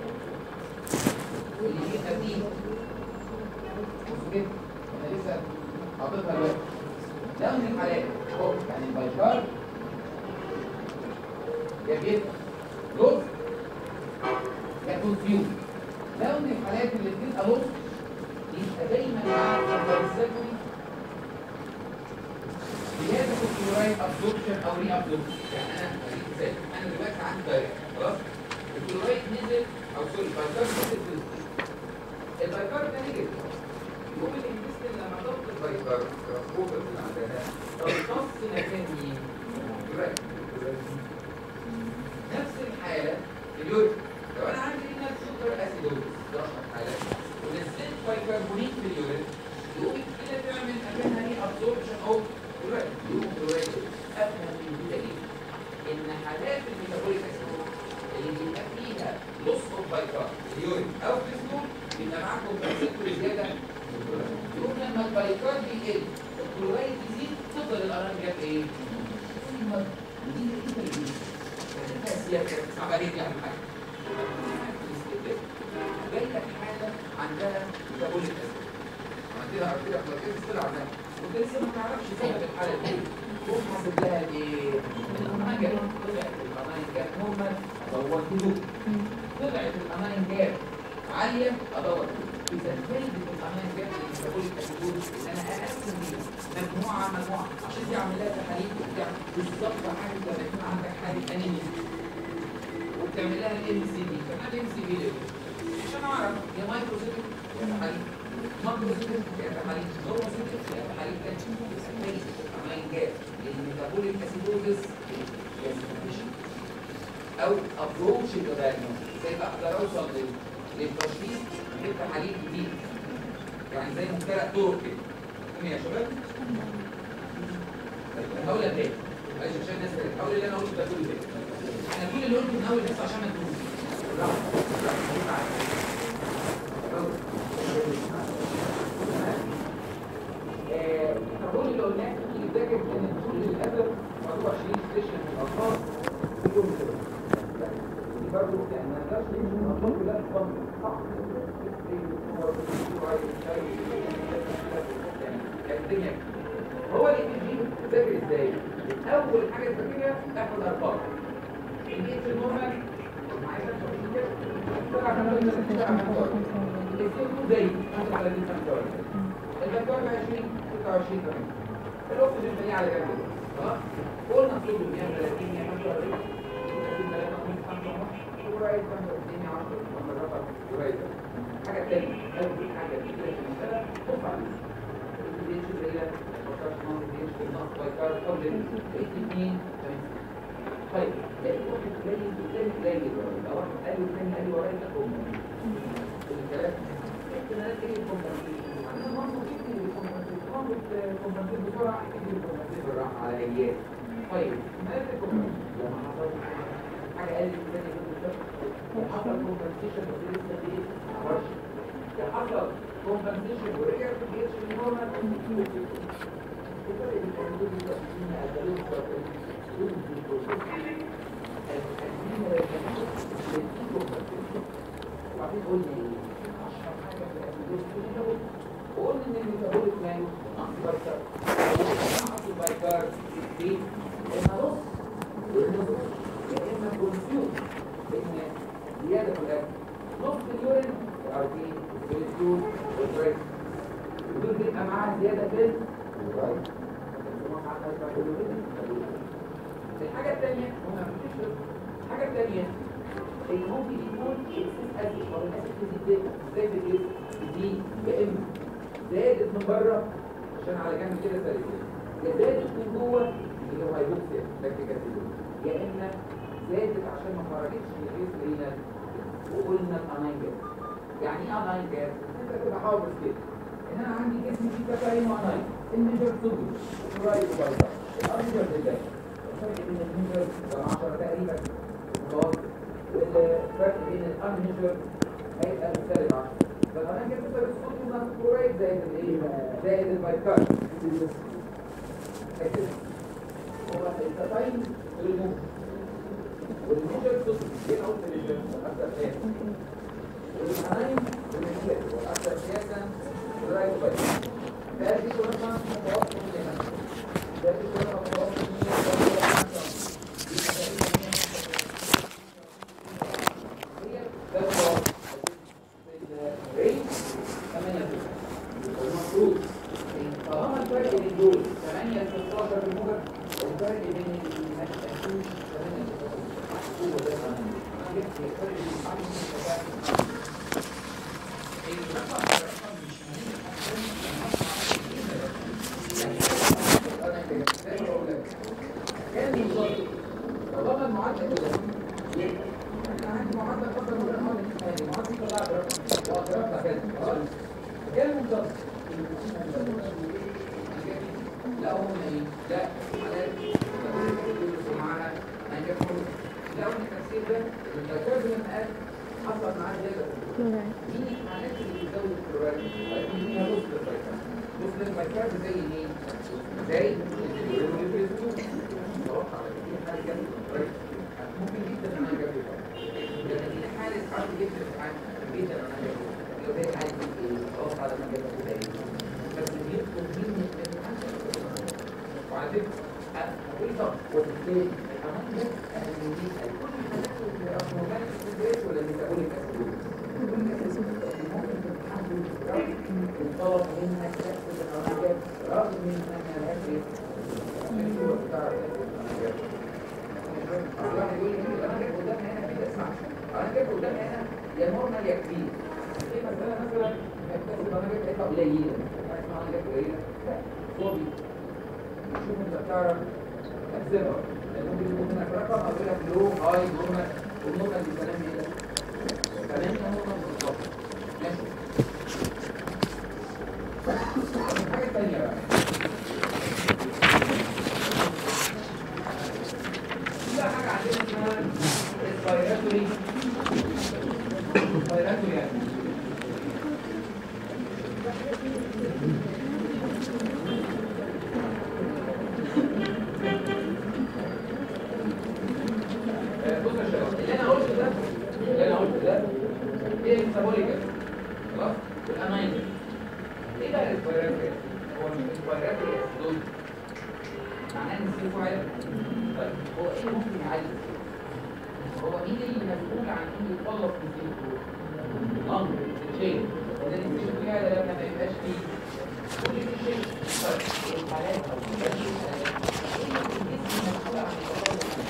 [SPEAKER 1] اللي بيبقى فيه بص كده انا لسه حاططها دلوقتي لو من الحالات اهو يعني البايكار يا بيت لوز يا كونفيوز لو من الحالات اللي بتبقى لوز يبقى دايما مع الكونفرسيتوري زياده في الكلورايد ابزوربشن او ري ابزوربشن يعني انا هديك مثال انا دلوقتي عندي دايره خلاص الكلورايد نزل او سوري البايكار نزل في البايكار ده نزل يقوم الانتستين لما ضغط البايكار الفوكس اللي عندنا تمتص مكان مين؟ الكلورايد نفس الحاله اليوريك لو انا عندي هنا سكر اسيدوز ده اشهر حاله ونزلت بايكربونات في اليوريك يقوم كده تعمل مكانها ايه ابسوربشن او كلورايد يقوم كلورايد افهم من كده ايه؟ ان حالات الميتابوليك اسيدوز اللي بيبقى فيها لوس اوف بايكار اليوريك او في السلوك بيبقى معاكم سكر زياده يقوم لما البايكار بيقل الكلورايد يزيد تفضل الارانجات ايه؟ دي دي السياسه صعب عليك يعني حاجه جاي لك حاجه عندها ميتابوليك اسيد عندها ارتيريا بلاكيز طلع عندها وانت لسه ما تعرفش سبب الحاله دي تقوم حاسب لها ايه؟ الامانجا طلعت الامانجا نورمال ادور هدوء طلعت الامانجا عاليه ادور اذا فايده الامانجا الميتابوليك اسيدوز ان انا اقسم مجموعه مجموعه عشان دي اعمل لها تحاليل وبتاع بالظبط حاجه لما يكون عندك حاله انيميا وبتعمل لها الام سي بي كمان الام سي بي ليه؟ عشان اعرف يا مايكروسيتك يا تحاليل مايكروسيتك يا تحاليل نوروسيتك يا تحاليل تانية فايده الامانجا الميتابوليك اسيدوزس او ابروتش الدايجنوستيك ازاي اقدر اوصل للتشخيص من تحاليل جديد يعني زي مخترع طرق كده فاهمين يا شباب؟ هقول لك ايه؟ معلش عشان الناس حاول اللي انا قلته ده كله كده احنا كل اللي لكم من اول حصه عشان ما تنسوش بالراحه بالراحه القانون اللي قلناه في الذاكر ان الدخول للاسف موضوع 20 سيشن من الاطفال في يوم كده دي برضه يعني ما نقدرش نمشي من الاطفال كلها تفهم صح الدنيا هو الاي بي جي ذاكر ازاي؟ اول حاجه تذاكرها احفظ ارقام البيت النورمال معايا 25 كده طبعا انا قلنا 25 زي على دي 25 البكتيريا 20 26 كمان الاكسجين تاني على جنب خلاص قلنا اطلب 130 145 قريب 65 10 لما الرقم قريب حاجه ثانيه اول حاجه في المساله بص على الدي اتش زي ده فكرت ان الدي اتش بالنص بايكار قبل 2 طيب تلاقي واحد قليل والثاني قليل لو واحد قال والثاني قال ورايا تاخد الكلام احتمالات ايه الكومبنسيشن عندنا برضه فكره الكومبنسيشن برضه الكومبنسيشن بسرعه اكيد الكومبنسيشن بالراحه على جيات طيب احتمالات الكومبنسيشن لما حصل حاجه قال لي الثاني يقول حصل كومبنسيشن بس لسه ايه ما اعرفش حصل كومبنسيشن ورجع في الجيش النورمال الفرق بين الكومبنسيشن والكومبنسيشن وبعدين قلنا اشهر حاجه في الادويه وقلنا ان الميتابوليك مان اكبر عصر بايكار في اما نص والنص يا اما كونسيوم ان زياده في الاكل نص اليورين عارفين الكوليسترول والبريس ودول بيبقى معاها زياده في الرايت الحاجة الثانية هنا بتشرب الحاجة الثانية اللي ممكن يكون اكسس اسيد او الاسيد دي زي ايه دي يا اما زادت من بره عشان على جنب كده زي يا زادت من جوه اللي هو هيبوكسيا لاكتيك يا اما زادت عشان ما خرجتش من الجسم هنا وقلنا الاناين جاز يعني ايه اناين جاز؟ انت تبقى حافظ كده ان انا عندي جسم فيه كفاين واناين النيجر صوديوم رايت وبايتا الارجر بالله الفرق بين النيجر والعشرة تقريبا متوسط والفرق بين الانهيجر هيبقى مختلف عشرة فالاناين جاز بتبقى الصوديوم نفس كورايت زائد الايه؟ زائد البايكار هو الكفاين والموت والنيجر صوديوم ايه اول النيجر؟ اكثر سياسة والاناين والنيجر والاكثر سياسة الرايت وبايكار ده دي صورتها متوسط من هنا ده دي صورتها متوسط من المفروض طالما الفرق بين دول 8 ل 16 في الموجب الفرق بين المكتشفين 8 ل 16 هو ده انا جبت الفرق بين الرقم الرقم مش كان يصدق طالما المعدل كده احنا عندي معدل قدر من الرقم الثاني معدل طلع برقم واضربها كده خلاص كان مصدق لا هم ايه لا حالات معانا هنجيبهم لو ان التفسير ده الدكتور لما قال حصل معاه زياده مين الحالات اللي بتزود الكلورات؟ هتكون فيها نص الفيتامين نص الميكروب زي مين؟ زي ممكن جدا انا اجيب لكن في حاله حد جدا جدا انا اجيب لو زي حاله ايه خلاص على ما جابه زي بس بيدخل مين وعلى فكره اقول طب وبالتالي الحمام ده اهميه كل الحاجات اللي اورجانيك في البيت ولا ميتابوليك اسيد الطلب منها تأخذ الأوراق رغم من أنها لا تجد واحد يقول لي انا جايب قدامي هنا في اسمع انا جايب قدامي هنا يا نورمال يا كبير في مسألة مثلا انا جايب حته قليلة انا جايب قليلة لا فاضي شوف انت بتعرف تحسبها ممكن يكون هناك رقم اقول لك لو هاي نورمال والنورمال بالكلام ايه ده؟ كلام نورمال بالظبط ماشي حاجة تانية بقى في حاجة عندنا اسمها اسبيراتوري اسبيراتوري يعني آه، بص يا شباب اللي انا قلته ده اللي انا قلته ده ايه الميتابوليك خلاص والامين ايه بقى الاسبيراتوري هو مش الاسبيراتوري دول معناه ان السيف واحد طيب هو ايه اللي ممكن يعالج هو مين اللي مسؤول عن انه يتخلص من السيف الامر الشيء وده اللي بيشوف فيها ده لما ما يبقاش فيه كل دي شيء طيب الحالات او كل دي الحالات ايه اللي في الجسم مسؤول عن التخلص منها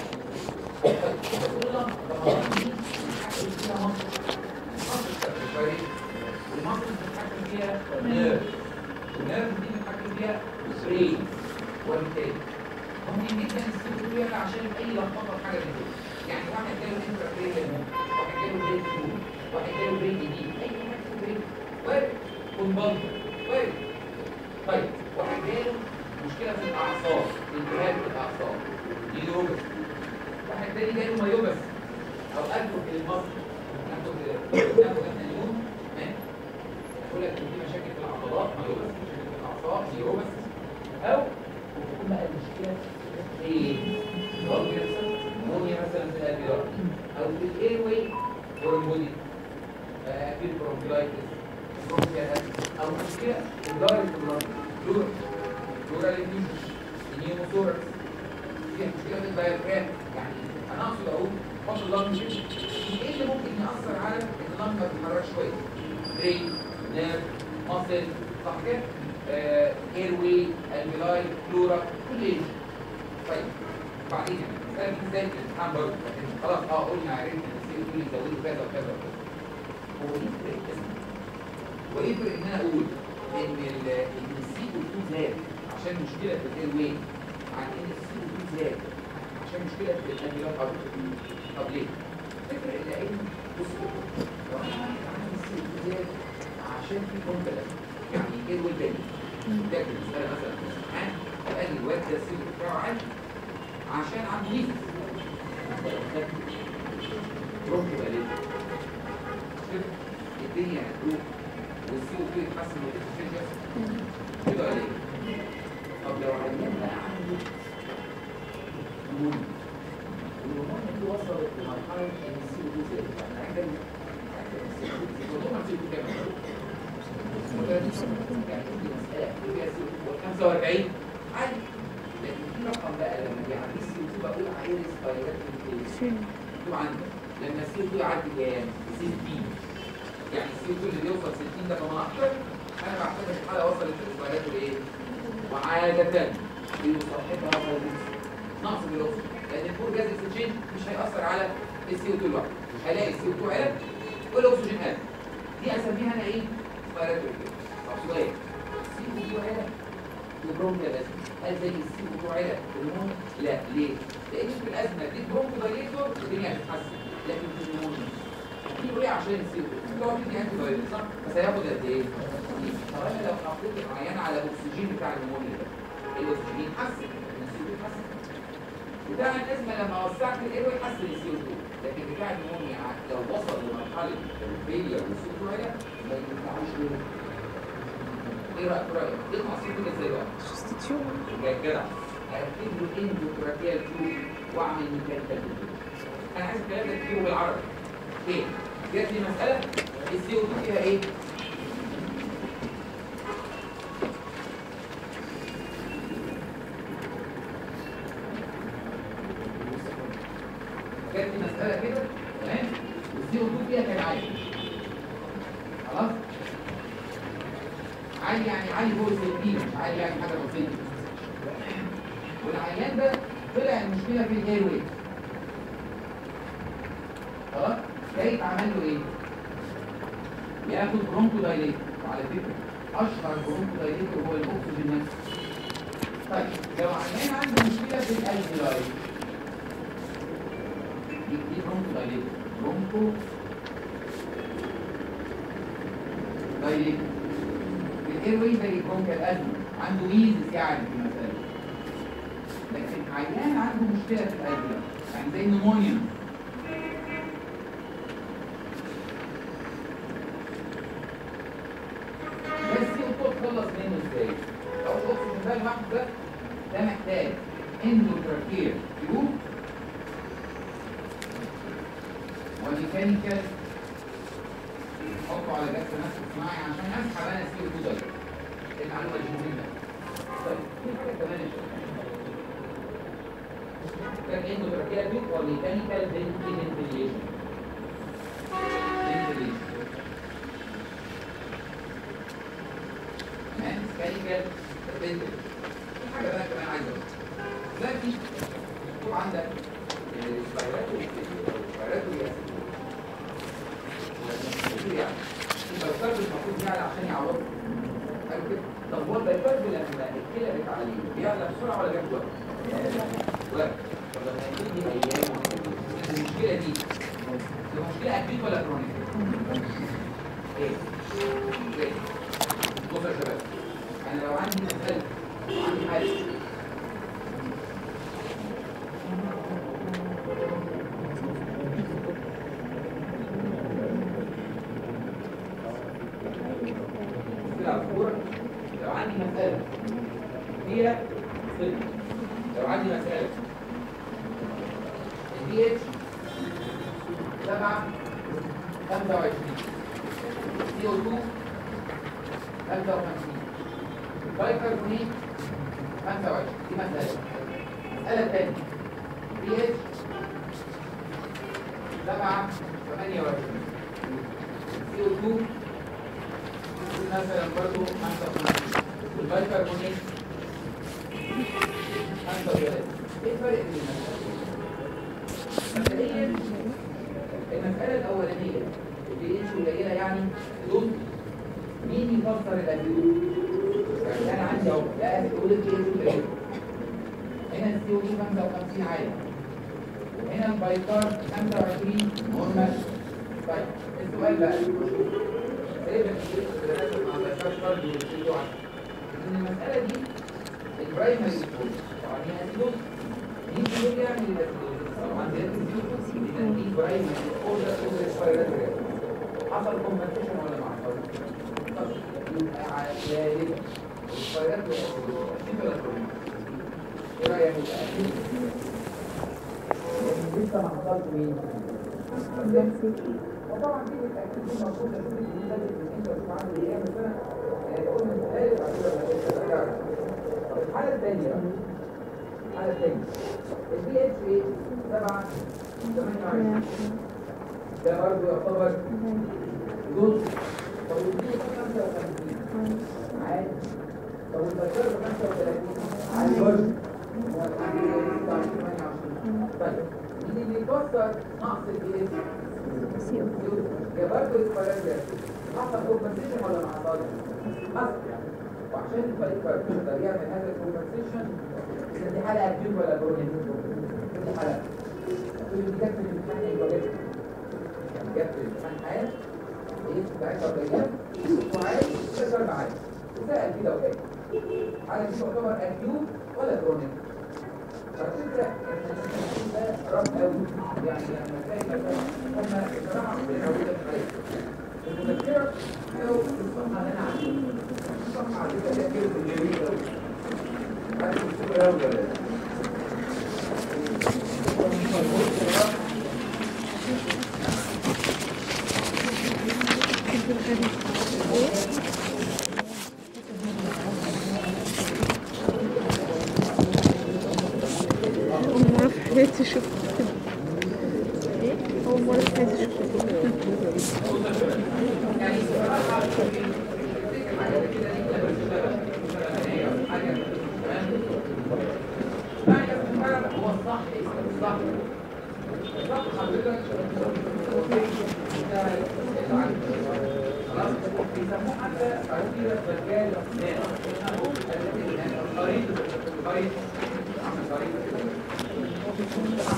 [SPEAKER 1] المصر بتتحكم فيها نيرف والنيرف دي بتتحكم فيها برين وبالتالي ممكن جدا يستفيدوا فيها عشان اي لخبطه في حاجه من دول يعني واحد جاله انترا واحد جاله برين فلو واحد جاله برين جديد اي حاجه في برين وارد كونفالجن وارد طيب واحد جاله مشكله في الاعصاب التهاب في الاعصاب نيوروباثي واحد تاني جاله مايوبس او ادخل في المصر ناخد ناخد احنا اليوم تمام اقول لك ان في مشاكل في العضلات مايوبس مشاكل في الاعصاب نيوروبس او تكون بقى المشكله في ضغط مثلا مونيا مثلا في الالفيولار او في الاير واي اور البودي في البرونكيلايتس او مشكله في الدايركت بلاد فلورا فلورا ليفيوجن النيوموثوركس فيها مشكله في الدايفرام يعني انا اقصد اقول حط اللنج ايه اللي ممكن ياثر على ان اللنج ما تتحركش كويس برين نيرف ماسل صح كده اير واي الفيلاي فلورا كل ايه طيب بعدين يعني مسألة ازاي في الامتحان برضه لكن خلاص اه قلنا عرفنا ان السي او يزودوا كذا وكذا وكذا هو يفرق اسمه ويفرق ان انا اقول ان ال ان السي او 2 زاد عشان مشكله في الاير واي عن ان السي او 2 زاد عشان مشكله في الانفيلات ارض طب ليه؟ تفرق لان بص لو انا عندي السي او 2 زاد عشان في كونتاكت يعني ايه الويل تاني ده المساله مثلا في الامتحان قال لي الواد ده السي او بتاعه عالي عشان عنده ميزه برونكو بقى ليه؟ الدنيا هتروح والسي او 2 يتحسن والافشنسي كده ولا ايه؟ طب لو عيان بقى عنده نمونيا النمونيا دي وصلت لمرحله ان السي او 2 زادت احنا عندنا السي او 2 والله السي او 2 كام؟ يعني دي مساله فيها سي او 45 عادي لكن في رقم بقى لما بيعدي السي او 2 بقول عليه ريسبيراتوري مكتوب عندك لما السي او 2 يعدي كام؟ 60 يعني السي او 2 اللي بيوصل 60 ده كمان اكتر انا بعتبر الحاله وصلت لريسبيراتوري ايه؟ وعادة بيصاحبها فيروس نقص في الاكسجين لان الفور جاز اكسجين مش هيأثر على السي او 2 لوحده هلاقي السي او 2 قل والاكسجين قل دي اسميها انا ايه؟ ريسبيراتوري طب سؤال السي او 2 قل وبرونكا بس هل زي السي او 2 قل في النمو؟ لا ليه؟ لان في الازمه دي برونكو دايليتور الدنيا هتتحسن لكن في النمو هتجيبه ايه عشان السي او 2 تقعد تدي انتي بايوتيك صح؟ بس هياخد قد ايه؟ طب انا لو حطيت العيان على الاكسجين بتاع النمونيا ده الاكسجين يتحسن السي او 2 يتحسن بتاع الازمه لما وسعت الايرو يحسن السي او 2 لكن بتاع النمونيا لو وصل لمرحله الفيلير والسي او 2 عاليه ما ينفعوش ليه؟ ايه رايك رايك؟ يطلع السي او 2 ازاي بقى؟ يا جدع هركب له اندوتراكيال تيوب واعمل ميكانيكال انا عايز الكلام ده تكتبه بالعربي ايه؟ جات لي مساله السي او 2 فيها ايه؟ جات لي مساله كده تمام والسي او 2 فيها كان عالي خلاص عالي يعني عالي فوق ال 60 مش عالي يعني حاجه بسيطه والعيان ده طلع المشكله في الاير واي خلاص جاي اتعمل له ايه؟ ياخد برونكو دايليتور وعلى فكره اشهر برونكو دايليتور هو الاكسجين نفسه طيب لو عيان عنده مشكله في الالفيولاي دي دي برونكو دايليتور برونكو دايليتور الاير واي زي برونكال ازمه عنده ميزز يعني في المساله لكن عيان عنده مشكله في الالفيولاي يعني زي النمونيا وميكانيكال حطه على جهاز تنفس صناعي عشان اسحب انا سي او 2 دايركت المعلومه دي مهمه طيب في حاجه كمان يا شباب كان انه تركيا وميكانيكال فنتيليشن فنتيليشن تمام ميكانيكال فنتيليشن في حاجه بقى كمان عايز اقولها دلوقتي مكتوب عندك الفيروس الفيروس يعني البيكارب المفروض يعلى عشان يعوض قالوا كده طب هو البيكارب لما الكلى بتعليه بيعلى بسرعه ولا بياخد وقت؟ وقت طب لما يجي ايام المشكله دي تبقى مشكله اكيد ولا كرونيك؟ ايه؟ ايه؟ بصوا يا شباب انا لو عندي مساله وعندي حاله لو عندي مسألة فيها صفر لو عندي مسألة البي اتش 7 25 سي او 2 55 بايكربونيت 25 دي مسألة مسألة تانية بي اتش 7 28 سي او 2 مثلا برضه 55 والبايكربونات 35 ايه الفرق بين المسألتين؟ مبدئيا المسألة الأولانية اللي اتش قليلة يعني دول مين يفسر الأدوية؟ يعني أنا عندي أهو لا أقول لك ايه اتش قليلة هنا السي او 55 عالي وهنا البايكار 25 نورمال طيب السؤال بقى ان المساله دي البرايمري سكول طبعا هي اسيدوز مين بيقول يعمل الاسيدوز طبعا دي اسيدوز دي برايمري اوردر اوردر اسبيراتوري حصل كومبنسيشن ولا ما حصلش؟ طب يبقى غالبا الاسبيراتوري اسيد ولا كرونيك؟ ايه رايك يبقى اسيد؟ لسه ما حصلش مين؟ وطبعا دي بالتاكيد دي موجوده في المدرس اللي انت بتتعامل ايه مثلا قلنا الثالث بعد كده الحاله الثانيه الحاله الثانيه البي اتش ايه 7 28 ده برضه يعتبر جزء طب والبي 55 عادي طب والبشر 35 عادي برضه طيب اللي بيفسر نقص البي اتش يا برضه الفرق حصل كومبنسيشن ولا ما حصلش؟ حصل وعشان الفريق يقدر يعمل هذا الكومبنسيشن اذا دي حاله اكيد ولا كرونيك؟ دي حاله كل اللي جت في الامتحان يبقى جت يعني جت في الامتحان حال ايه بتاعتها قليله وعايز تكسر معايا وسال كده وكده حاله دي تعتبر اكيوت ولا كرونيك؟ على فكره ده رب قوي يعني لما تلاقي مثلا هم بصراحه بيعودوا المذكره لو الصفحه اللي انا عندي الصفحه على فكره ده كده جميل قوي عارف الصوره قوي ولا لا؟
[SPEAKER 2] أول مرة في حياتي أشوف كده إيه؟ أول مرة في حياتي أشوف كده
[SPEAKER 1] يعني بصراحه حاجه كده حاجه تمام هو الصح الصح الصح حضرتك خلاص بيسموه حتى عقيدة مجال الخريطة الخريطة عمل خريطة كده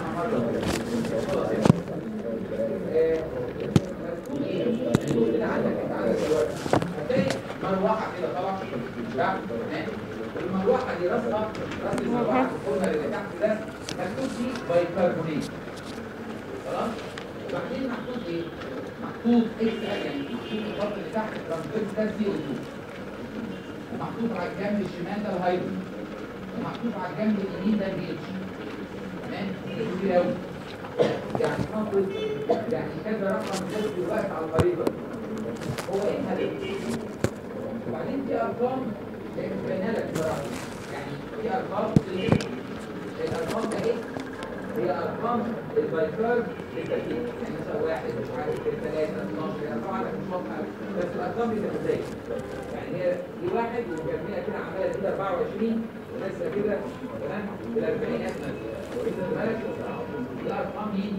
[SPEAKER 1] مروحة كده طبعا تمام المروحة دي راسها راس المروحة الكورنر اللي تحت ده مكتوب فيه بايكربونات خلاص وبعدين محطوط ايه؟ محطوط اكس يعني محطوط الخط اللي تحت ترانسفيرس ده سي او 2 ومحطوط على الجنب الشمال ده الهيدروجين ومحطوط على الجنب اليمين ده البي اتش تمام كتير قوي يعني حاطط يعني كذا رقم جاب دلوقتي على الخريطه هو ايه الهدف؟ وبعدين في ارقام بينها لك بصراحه يعني في ارقام الارقام ده ايه؟ هي ارقام البايكار للترتيب يعني مثلا واحد مش عارف ثلاثه 12 يعني طبعا مش واضحه بس الارقام دي ازاي؟ يعني هي دي واحد ومكمله كده عماله كده 24 ولسه كده تمام بالاربعينات مثلا دي ارقام مين؟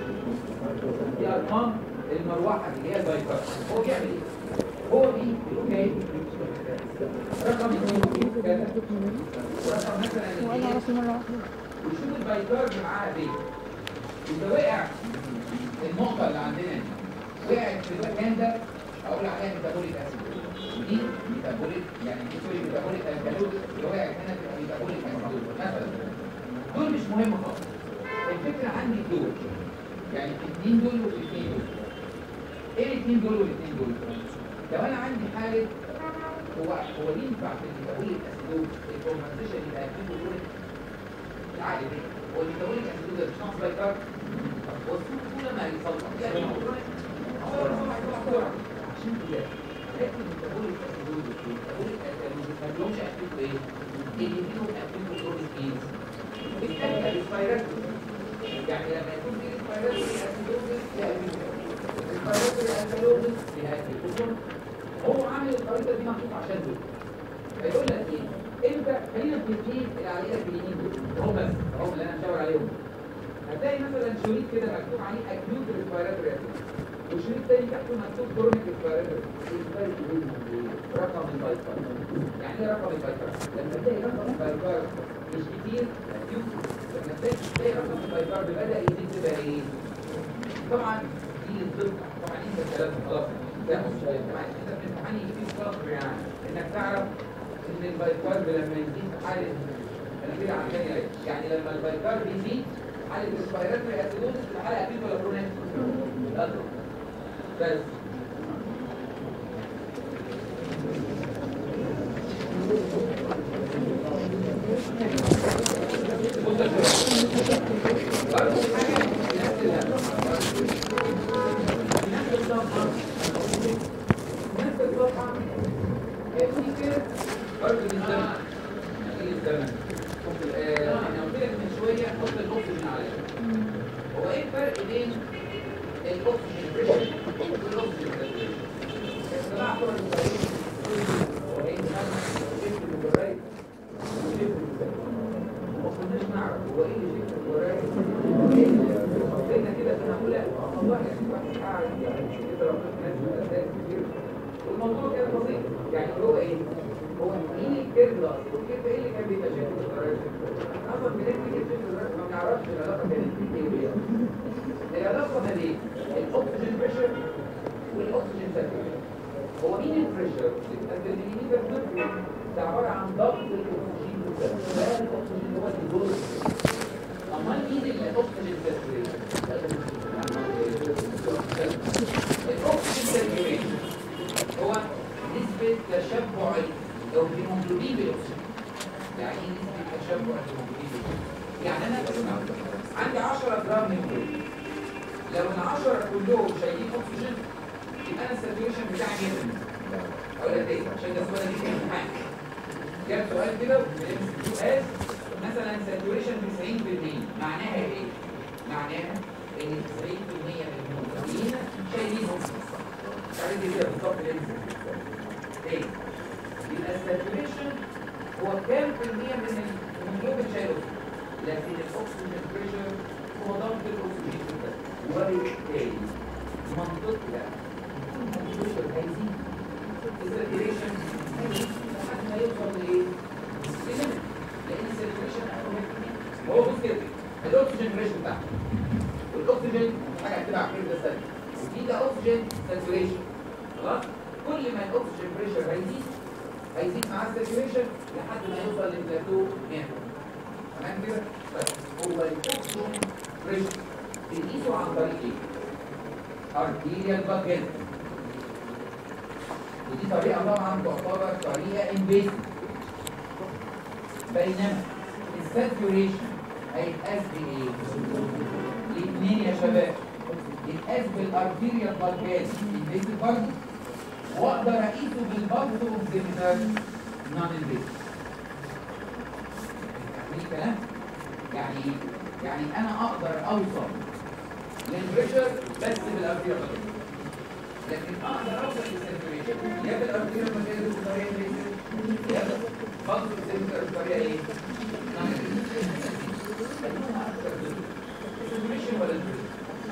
[SPEAKER 1] دي ارقام المروحه اللي هي البايكار هو بيعمل ايه؟ هو بيقول ايه؟ رقم اثنين كذا ورقم مثلا
[SPEAKER 2] وانا
[SPEAKER 1] اثنين
[SPEAKER 2] اعرف مرة واحدة
[SPEAKER 1] ويشوف البايكارد معاها فين إذا وقع النقطة اللي عندنا دي وقعت في المكان ده أقول عليها ميتابوليك أسيد دي ميتابوليك يعني دي سوري ميتابوليك ألكالوز اللي وقعت هنا تبقى ميتابوليك أسيد مثلا دول مش مهم خالص الفكرة عندي دول يعني الاثنين دول والاثنين دول ايه الاثنين دول والاثنين دول؟ لو انا عندي حالة هو هو ينفع في الميتابوليك أسيدوز الكومبنسيشن يبقى اكيد دول العقل ده هو الميتابوليك اسيدوز مش ناقص بايكار بص كل ما يصلح يعني الموضوع هو طبعا يطلع بسرعه عشان كده لكن الميتابوليك اسيدوز والميتابوليك اسيدوز ما لهمش اكتيفوا ايه؟ اللي فيهم اكتيفوا بروتينز الثانيه السبايراتوري يعني لما يكون في سبايراتوري اسيدوز فيها السبايراتوري اسيدوز فيها اكتيفوشن هو عامل الخريطه دي محطوط عشان دول فيقول لك ايه؟ انت خلينا في الاثنين اللي على ايدك اليمين دول هم بس هم اللي انا مشاور عليهم هتلاقي مثلا شريط كده مكتوب عليه اكيوت ريسبيراتوري وشريط تاني تحته مكتوب كرونيك ريسبيراتوري الفرق بينهم ايه؟ رقم البايكار يعني ايه رقم البايكار؟ لما تلاقي رقم البايكار مش كتير اكيوت لما تلاقي تلاقي رقم البايكار بدا يزيد تبقى ايه؟ طبعا دي الضبط طبعا انت الكلام خلاص لا مش طبعا انت في الامتحان يجي صبر يعني انك تعرف ان البايكارب لما يزيد في حاله انا كده عشان يعني يعني لما البايكارب يزيد حاله الريسبيراتوري اسيدوزس في الحاله اكيد ولا كرونيك؟ أضرب. بس بص يا شباب. برضه حاجه نفس الهدف نفس الصفحه نفس الصفحه في كده برضه للزمن يعني الزمن آه، انا قلت لك من شويه حط الاكسجين عليه هو ايه الفرق بين الاكسجين بريشر والاكسجين ساتوريشن؟ يا جماعه طبعا المدرسين هو ايه مثلا شيفت المدرسين وشيفت المدرسين ما كناش نعرف هو ايه اللي شيفت المدرسين ايه اللي حطينا كده سنه اولى والله يعني واحد قاعد يعني كده ربنا ناس اساس كتير والموضوع كده بسيط يعني هو ايه؟ هو مين الكيرف ده اصلا؟ الكيرف ايه اللي كان بيبقى شايف الدرجه؟ اصلا بنكتب الكيرف ما بنعرفش العلاقه كانت ايه وإيه. العلاقه ما بين الاكسجين بريشر والاكسجين ساتوريشن هو مين البريشر؟ الادرينالين ده ده عباره عن ضغط الاكسجين بالدم ده الاكسجين هو اللي جوه امال مين الاكسجين ساتوريشن؟ الاكسجين ساتوريشن هو نسبة تشبع الهيموجلوبين بالاكسجين يعني ايه نسبة تشبع الهيموجلوبين بالاكسجين؟ يعني انا بسمع عندي 10 جرام هيموجلوبين لو ال 10 كلهم شايلين اكسجين يبقى انا الساتوريشن بتاعي 100% اقول لك ايه عشان ده السؤال دي في الامتحان جاب سؤال كده سؤال مثلا ساتوريشن 90% معناها ايه؟ معناها ان 90% من الموجودين شايلين اكسجين عارف كده بالظبط ايه؟ ايه؟ يبقى الساتوريشن هو كام في المية من الهيموجلوبين شايل اكسجين لكن الاكسجين بريشر هو ضغط الاكسجين في الدم وبالتالي منطقي البريشر هيزيد الساتوريشن هيزيد لحد ما يوصل لايه؟ لليميت لان الساتوريشن هو بص كده الاكسجين بريشر بتاعه والاكسجين حاجه هتبقى على كده ثانيه ودي ده اكسجين ساتوريشن خلاص كل ما الاكسجين بريشر هيزيد هيزيد مع الساتوريشن لحد ما يوصل للبلاتو 100 تمام كده طيب هو الاكسجين بريشر بنقيسه عن طريق ايه؟ ارتيريال بلاد ودي طريقه طبعا تعتبر طريقه انفيسيف بينما الساتوريشن هيتقاس بايه؟ الاثنين يا شباب يتقاس يتقاس بالارتيريال بالجاز انفيسيف برضه واقدر اقيسه بالبلس اوكسيمتر نون انفيسيف فاهمين الكلام؟ يعني يعني انا اقدر اوصل للبريشر بس بالارتيريال بالجاز لكن اقدر اوصل للسيركيوليشن يا بالارتيريال بالجاز بطريقه انفيسيف يا بالبلس اوكسيمتر بطريقه ايه؟ نون انفيسيف خلونا اكتر السيركيوليشن ولا البريشر؟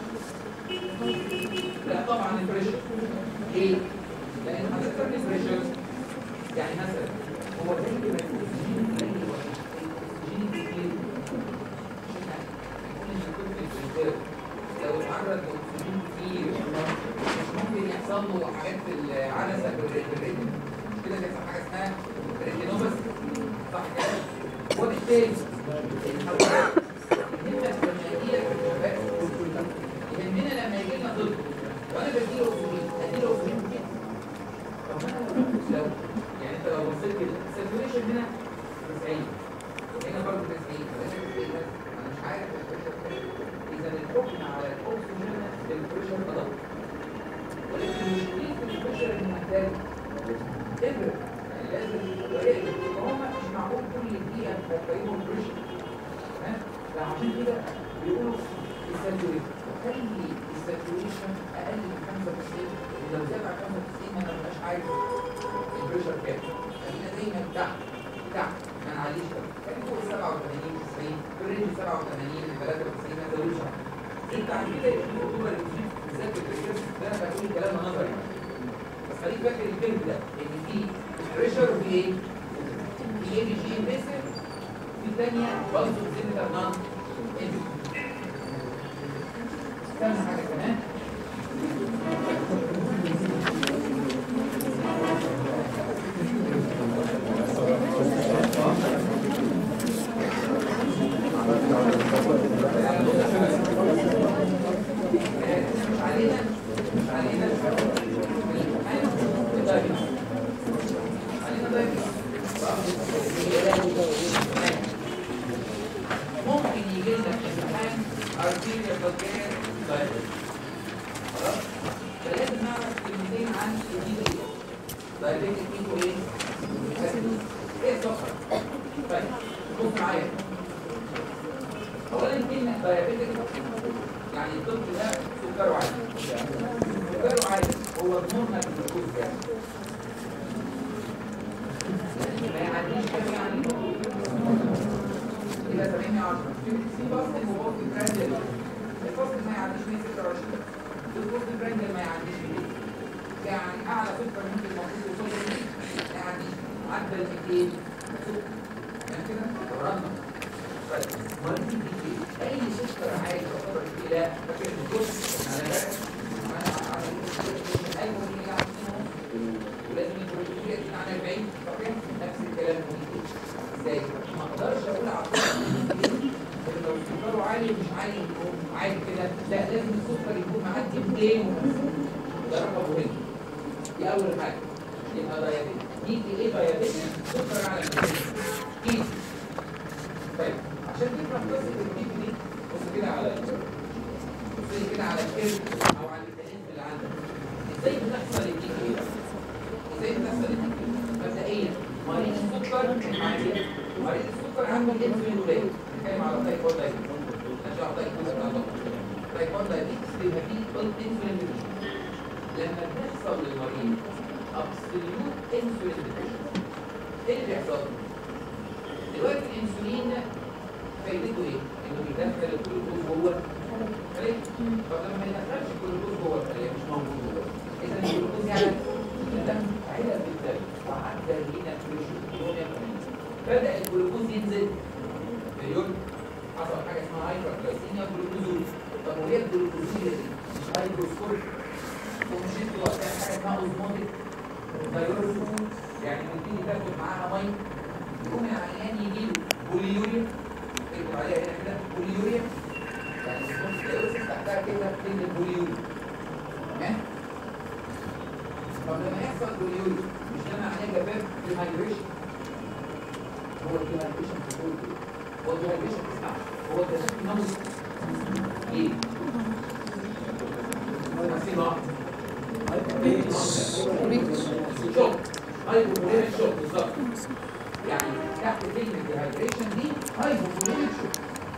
[SPEAKER 1] لا طبعا البريشر ليه؟ لان حضرتك البريشر يعني مثلا هو زي ما يكون اكسجين قليل ولا اكسجين كتير مش يعني يكون ان كنت الفلتر لو اتعرض لاكسجين كتير مش ممكن يحصل له حاجات في العنزه بالريتم مش كده بيحصل حاجه اسمها ريتينوباث صح كده؟ وبالتالي الحركات يهمك لما يجيلك الشباب يهمنا لما يجي لنا طفل وانا بديله اكسجين اديله اكسجين كتير طب انا لو يعني انت لو بصيت كده الساتوريشن هنا 90 وهنا برضه 90 فده 90 انا مش عارف البريشر كام اذا الحكم على الاكسجين البريشر غلط ولكن مشكله البريشر انه محتاج تبرد يعني لازم يقل فهم مش معقول كل دقيقه هتقيموا البريشر تمام فعشان كده بيقولوا الساتوريشن خلي الساتوريشن اقل من 95 ولو زاد عن 95 ما نبقاش عارف البريشر كام خلينا دايما تحت تحت ما نعليش قوي خلي فوق 87 90 في الرينج 87 ل 93 ما تزودش عن انت عن كده يبقى في خطوره للجسم بالذات في البريشر ده انا بقول كلام نظري بس خليك فاكر الكلمه ده ان في بريشر وفي ايه؟ في اي بي جي انفيسيف في الثانيه برضه سينتر نون استنى حاجه كمان مش علينا مش علينا الدايبيس علينا دايبيس ممكن يجي لنا امتحان ارتيريا بلجير دايبيس خلاص فلازم نعرف كلمتين عن الدي ايه دايبيتك ايكو ايه ايه السكر طيب بص معايا اولا كلمه دايابيتك يعني الطفل ده سكره عالي سكره عالي هو النورمال جلوكوز كام ما يعديش كام يعني الى 810 في فصل وفصل براندل الفصل ما يعديش 126 الفصل براندل ما يعديش 200 يعني اعلى سكر ممكن المفروض يوصل له ما يعديش عدى ال 200 سكر يعني كده قررنا طيب مريض الدي اي سكر عالي تعتبر الى فاكر الجزء على بالك ايوه اللي عارفينه ولازم البروتين يكون عن 40 صحيح نفس الكلام ممكن ازاي ما اقدرش اقول على الطفل إن لو سكره عالي مش عالي يكون عالي كده لا لازم السكر يكون معدي 200 ده رقم مهم دي اول حاجه يبقى دايابيتس يجي ايه دايابيتس سكر على 200 كيس طيب عشان تفهم قصه الكيك دي بص كده على بص كده على الكيرف او على الميكانيزم اللي عندك ازاي بتحصل الكيك دي ازاي بتحصل الكيك دي مبدئيا مريض السكر عالي مريض السكر عنده الانسولين قليل نتكلم على تايب 1 دايبيتس مش على تايب 2 بتاع تايب 1 دايبيتس بيبقى فيه انسولين ديفيشن لما بيحصل للمريض ابسوليوت انسولين ديفيشن ايه اللي بيحصل؟ دلوقتي الانسولين فايدته ايه؟ انه بيدخل الجلوكوز جوه الخليه طب لما ما يدخلش الجلوكوز جوه الخليه مش موجود جوه اذا الجلوكوز يعني الدم علب بالدم وعدى هنا بريشر بدا الجلوكوز ينزل في اليوم حصل حاجه اسمها هايبرجلايسيميا جلوكوزوري طب وهي الجلوكوزوريا دي مش هايدروسكوريك ومش انت وقتها حاجه اسمها اوزموتيك دايوريسيس يعني ممكن تاخد معاها ميه يقوم العيان يجي له بوليوريا اكتب عليها هنا كده بوليوريا يعني الدايوريسيس تحتها كده كلمه بوليوريا تمام طب لما يحصل بوليوريا مش ده معناه جفاف ديهايدريشن هو الديهايدريشن في كل كده هو الديهايدريشن اسمع هو الجفاف الموت ليه؟ صيغه
[SPEAKER 2] ريتش
[SPEAKER 1] شوك هايبوكوليميك شوك بالظبط يعني تحت كلمه ديهايدريشن دي هايبوكوليميك شوك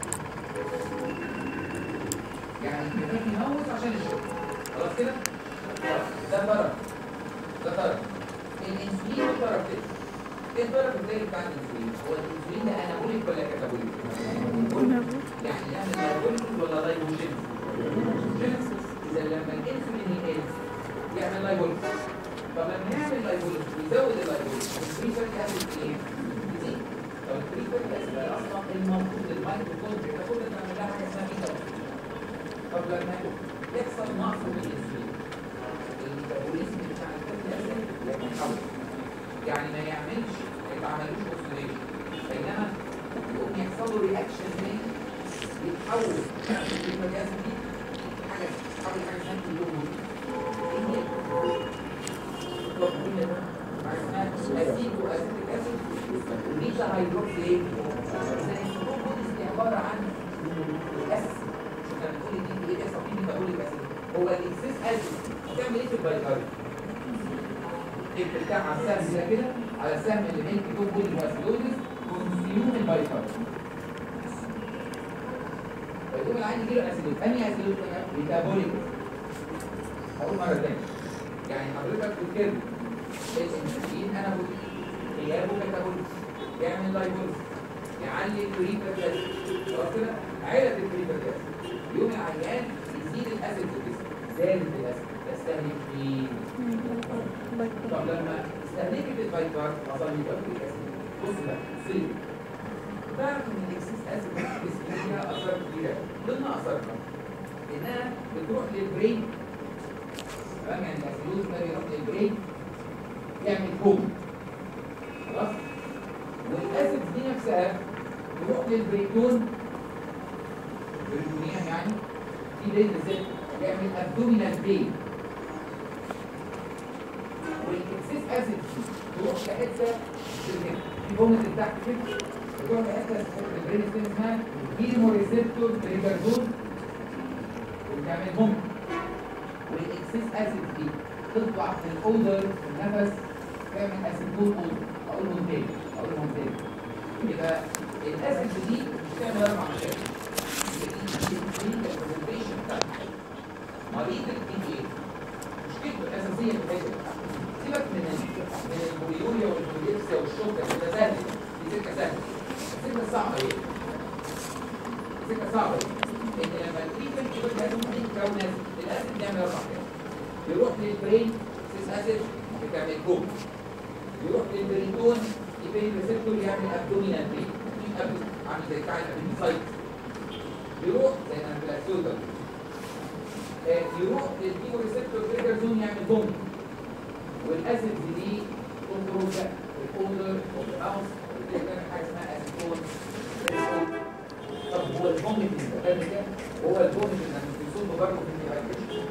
[SPEAKER 1] يعني الدماغ يموت عشان الشوك خلاص كده؟ خلاص ده طرف ده طرف الانسولين والطرف ده ايه الطرف الثاني بتاع الانسولين؟ هو الانسولين ده انابوليك ولا كاتابوليك؟ يعني يعمل دايبوليسيس ولا دايبوجينيس؟ جينيسيس اذا لما الانسولين يقل يعمل لايبوليسيس طب لما يعمل لايبوليسيس ويزود اللايبوليسيس الفري فاتي اسيد ايه؟ يزيد طب الفري فاتي اسيد ده اصلا المفروض الميتوكوندريا ده كل ده بنعمل لها حاجه اسمها بيتا طب لما يحصل نقص في الانسولين الميتابوليزم بتاع الفاتي اسيد يتحول يعني ما يعملش ما يتعملوش اوكسيديشن بينما يقوم يحصل له رياكشن تاني يتحول الفاتي اسيد دي حاجه تحول حاجه اسمها كيلومتر ايه هي؟ اسيدو اسيتيك اسيد وليزا هيدروكسيد دي عباره عن اس احنا بنقول دي ايه اس في ميتابوليك اسيد هو الاكسس اسيد بتعمل ايه في البايكارب؟ تكتب على السهم ده كده على السهم اللي بين كتوب بودي واسيدوزيس كونسيوم البايكارب فيقوم العين يجيله اسيدوز انهي اسيدوز ميتابوليك هقول مره ثانيه يعني حضرتك بتكتب الانسولين انا بقول غيابه كاتابوليك يعمل لايبوليس يعلي الفري فاتي خلاص كده عيله الفري فاتي يوم العيان يزيد الاسيد في الجسم زادت الاسيد تستهلك مين؟ طب لما استهلكت الفايتار حصل لي بقى الاسيد بص بقى سيب تعرف ان الاكسس اسيد في الجسم فيها اثار كتيره ضمن اثارها انها بتروح للبرين تمام يعني الاسيدوز ده بيروح للبرين يعمل كوم خلاص والاسيد دي نفسها تروح للبريتون بريتونيا يعني في بين بالذات يعمل ابدومينال بين والاكسس اسيد تروح لحته في الجسم في بومه تحت كده تروح لحته في البرين ستيم اسمها هيموريسبتور تريجرزون وتعمل بوم والاكسس اسيد دي تطلع في الاودر في النفس تعمل اسيدون اودر اقولهم تاني اقولهم تاني يبقى الاسيد دي بتعمل اربع مشاكل البرزنتيشن بتاعتها مريض الدي ايه مشكلته الاساسيه في الحته سيبك من ال- من البوليوريا والبوليبسيا والشوكه ده سهل دي سكه سهله السكه الصعبه ايه؟ السكه صعبه ايه؟ ان لما التريتمنت يقول لك ممكن تكون اسيد الاسيد بيعمل اربع حاجات يروح للبرين سيس اسيد بتعمل كوم يروح للبريتون يبين ريسبتور يعمل ابدومينال برين في ابدو عامل زي بتاع الابيسايت يروح زي ما في الاسيوتا يروح للكيمو ريسبتور تريجر زون يعمل بوم والاسيد دي تخرج الاودر اوف ذا ماوس وتعمل حاجه اسمها اسيتون طب هو الفوميت انت فاهم كده؟ هو الفوميت اللي بيصب برضه في الديهايدريشن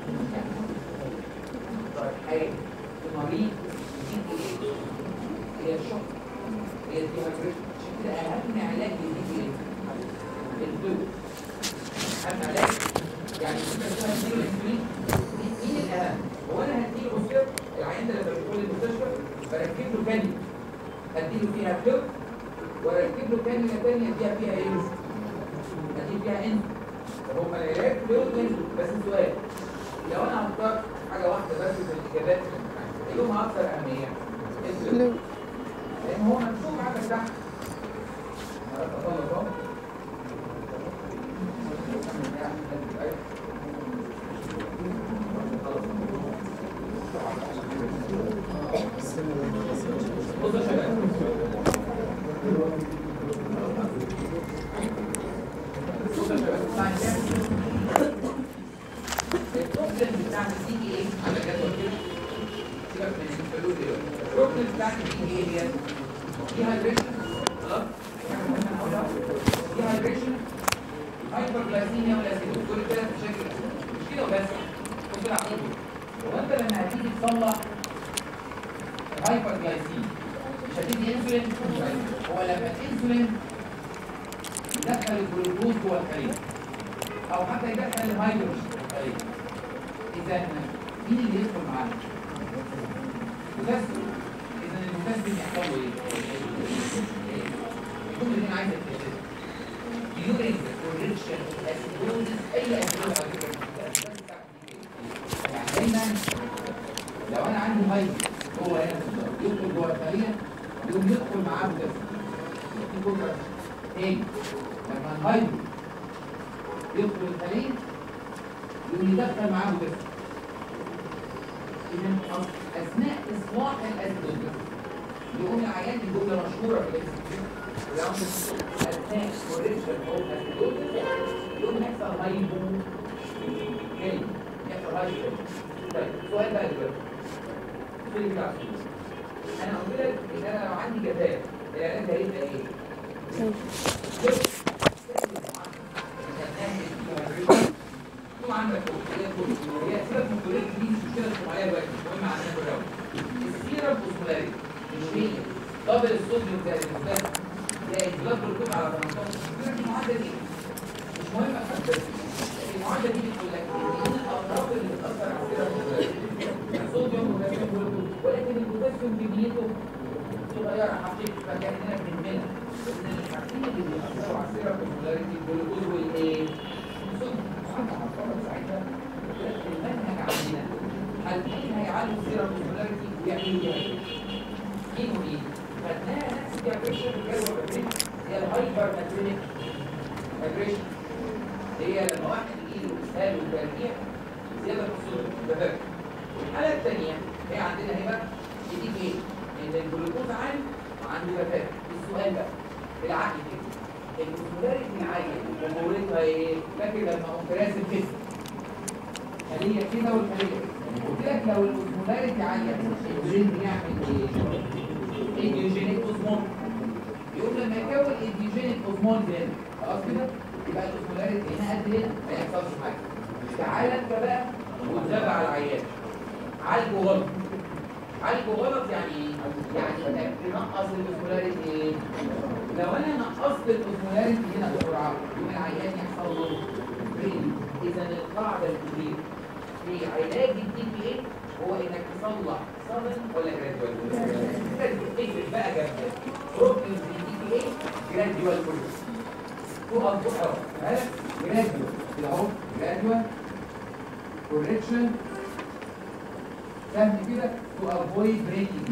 [SPEAKER 1] طيب حاجه المريض يجيب ايه؟ هي الشوك هي الديهايدريشن عشان كده اهم علاج يجيب ايه؟ الدو اهم علاج يعني انت اسمها تديله الانسولين مين الاهم؟ هو انا هديله اوستير العيان ده لما بيدخل المستشفى بركب له كانيولا اديله فيها فلوب واركب له كانيولا ثانيه اديها فيها ايه؟ اديه فيها انت طب هما العلاج فلوب بس السؤال لو انا هختار حاجه واحده بس في الاجابات ايهما اكثر اهميه؟ الفلوب
[SPEAKER 2] فلو
[SPEAKER 1] لان هو مكتوب عندك تحت أنا بتطلب أهو. بصوا يا شباب بصوا يا شباب اسمعني كده. البروبلم بتاعت بتيجي ايه على جدول كده سيبك من الفلوس دلوقتي البروبلم بتاعت بتيجي ايه هي دي هايدريشن خلاص حاجه مهمه نقولها دي هايدريشن هايبرجلايسيميا والاسيدوز دول الثلاث مشاكل مش كده وبس خد بالك عليهم هو انت لما هتيجي تصلح الهايبرجلايسيميا مش هتدي انسولين هو لما الانسولين يدخل الجلوكوز جوه الخليه او حتى يدخل الهيدروجين جوه الخليه اذا مين اللي يدخل معانا؟ مكسر اذا المكسر يحصل له ايه؟ كل اللي انا عايز اتكلم during the correction of acidosis اي acidosis على فكره يعني دايما لو انا عندي هايبر هو هنا في الضغط يدخل جوه الخليه يقوم يدخل معاه مكسر في فكره تاني لما الهايبر يدخل الخليه يقوم يدخل معاه مكسر إذا أثناء إصلاح الأسدود يقوم العيان دي جملة مشهورة في الإنسان أثناء كوريكشن أو أسدود يقوم يحصل هايبو كلمة يحصل هايبو طيب سؤال بقى دلوقتي السؤال بتاع السؤال. أنا قلت لك إن أنا لو عندي جفاف العلاج ده هيبقى إيه؟ طول عندك هي كل هي سيرة مكولات دي مش مشكلة تقوم عليها دلوقتي مش مهم عندنا كلها السيرة الأوسمولارية مش هي دبل الصوديوم زائد البوتاسيوم زائد بلاد جلوكوز على 18 سيرة المعادلة دي مش مهم أكتر المعادلة دي بتقول لك إن الأطراف اللي بتأثر على السيرة الأوسمولارية الصوديوم بوتاسيوم جلوكوز ولكن البوتاسيوم كميته صغيرة حقيقة فكأننا بنهملها لأن الحاجتين اللي بيأثروا على السيرة الأوسمولارية الجلوكوز والإيه؟ الصوديوم المنهج عندنا حالتين هيعلوا السيرم البولاريتي ويعملوا بيها ايه؟ ايه وايه؟ خدناها نفس الجابريشن الجدول الريتم هي الهايبر ناترينيك اجريشن هي لما واحد يجي له اسهال وترجيع زياده في الصوت ده الحاله الثانيه هي عندنا هنا بتيجي ايه؟ ان الجلوكوز عالي وعنده جفاف السؤال بقى بالعقل كده البولاريتي عاليه ومورتها ايه؟ فاكر لما قمت راسم كده خليه كده والخليه كده قلت لك لو الاوزمولاريتي عاليه البرين بيعمل ايه؟ ايديوجينيك اوزمول يقوم لما يكون ايديوجينيك اوزمول هنا خلاص كده يبقى الاوزمولاريتي هنا قد هنا ما يحصلش حاجه تعالى انت بقى وتتابع على العيان عالجه غلط عالجه غلط يعني ايه؟ يعني انك تنقص الاوزمولاريتي لو انا نقصت الاوزمولاريتي هنا بسرعه يقوم العيان يحصل له برين اذا القاعده الكبيره في علاج الدي بي اي هو انك تصلح صدن ولا جراديوال اكتب بقى جنب بروبلمز الدي بي اي جراديوال كله تقف تقف ها جراديوال كده اهو جراديوال كوركشن سهل كده تو افويد بريكنج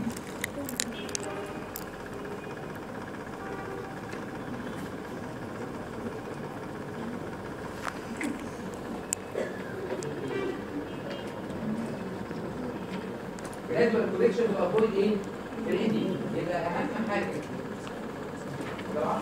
[SPEAKER 1] جرادوال كوريكشن تو افويد ايه؟ بريدنج يبقى اهم حاجه طبعا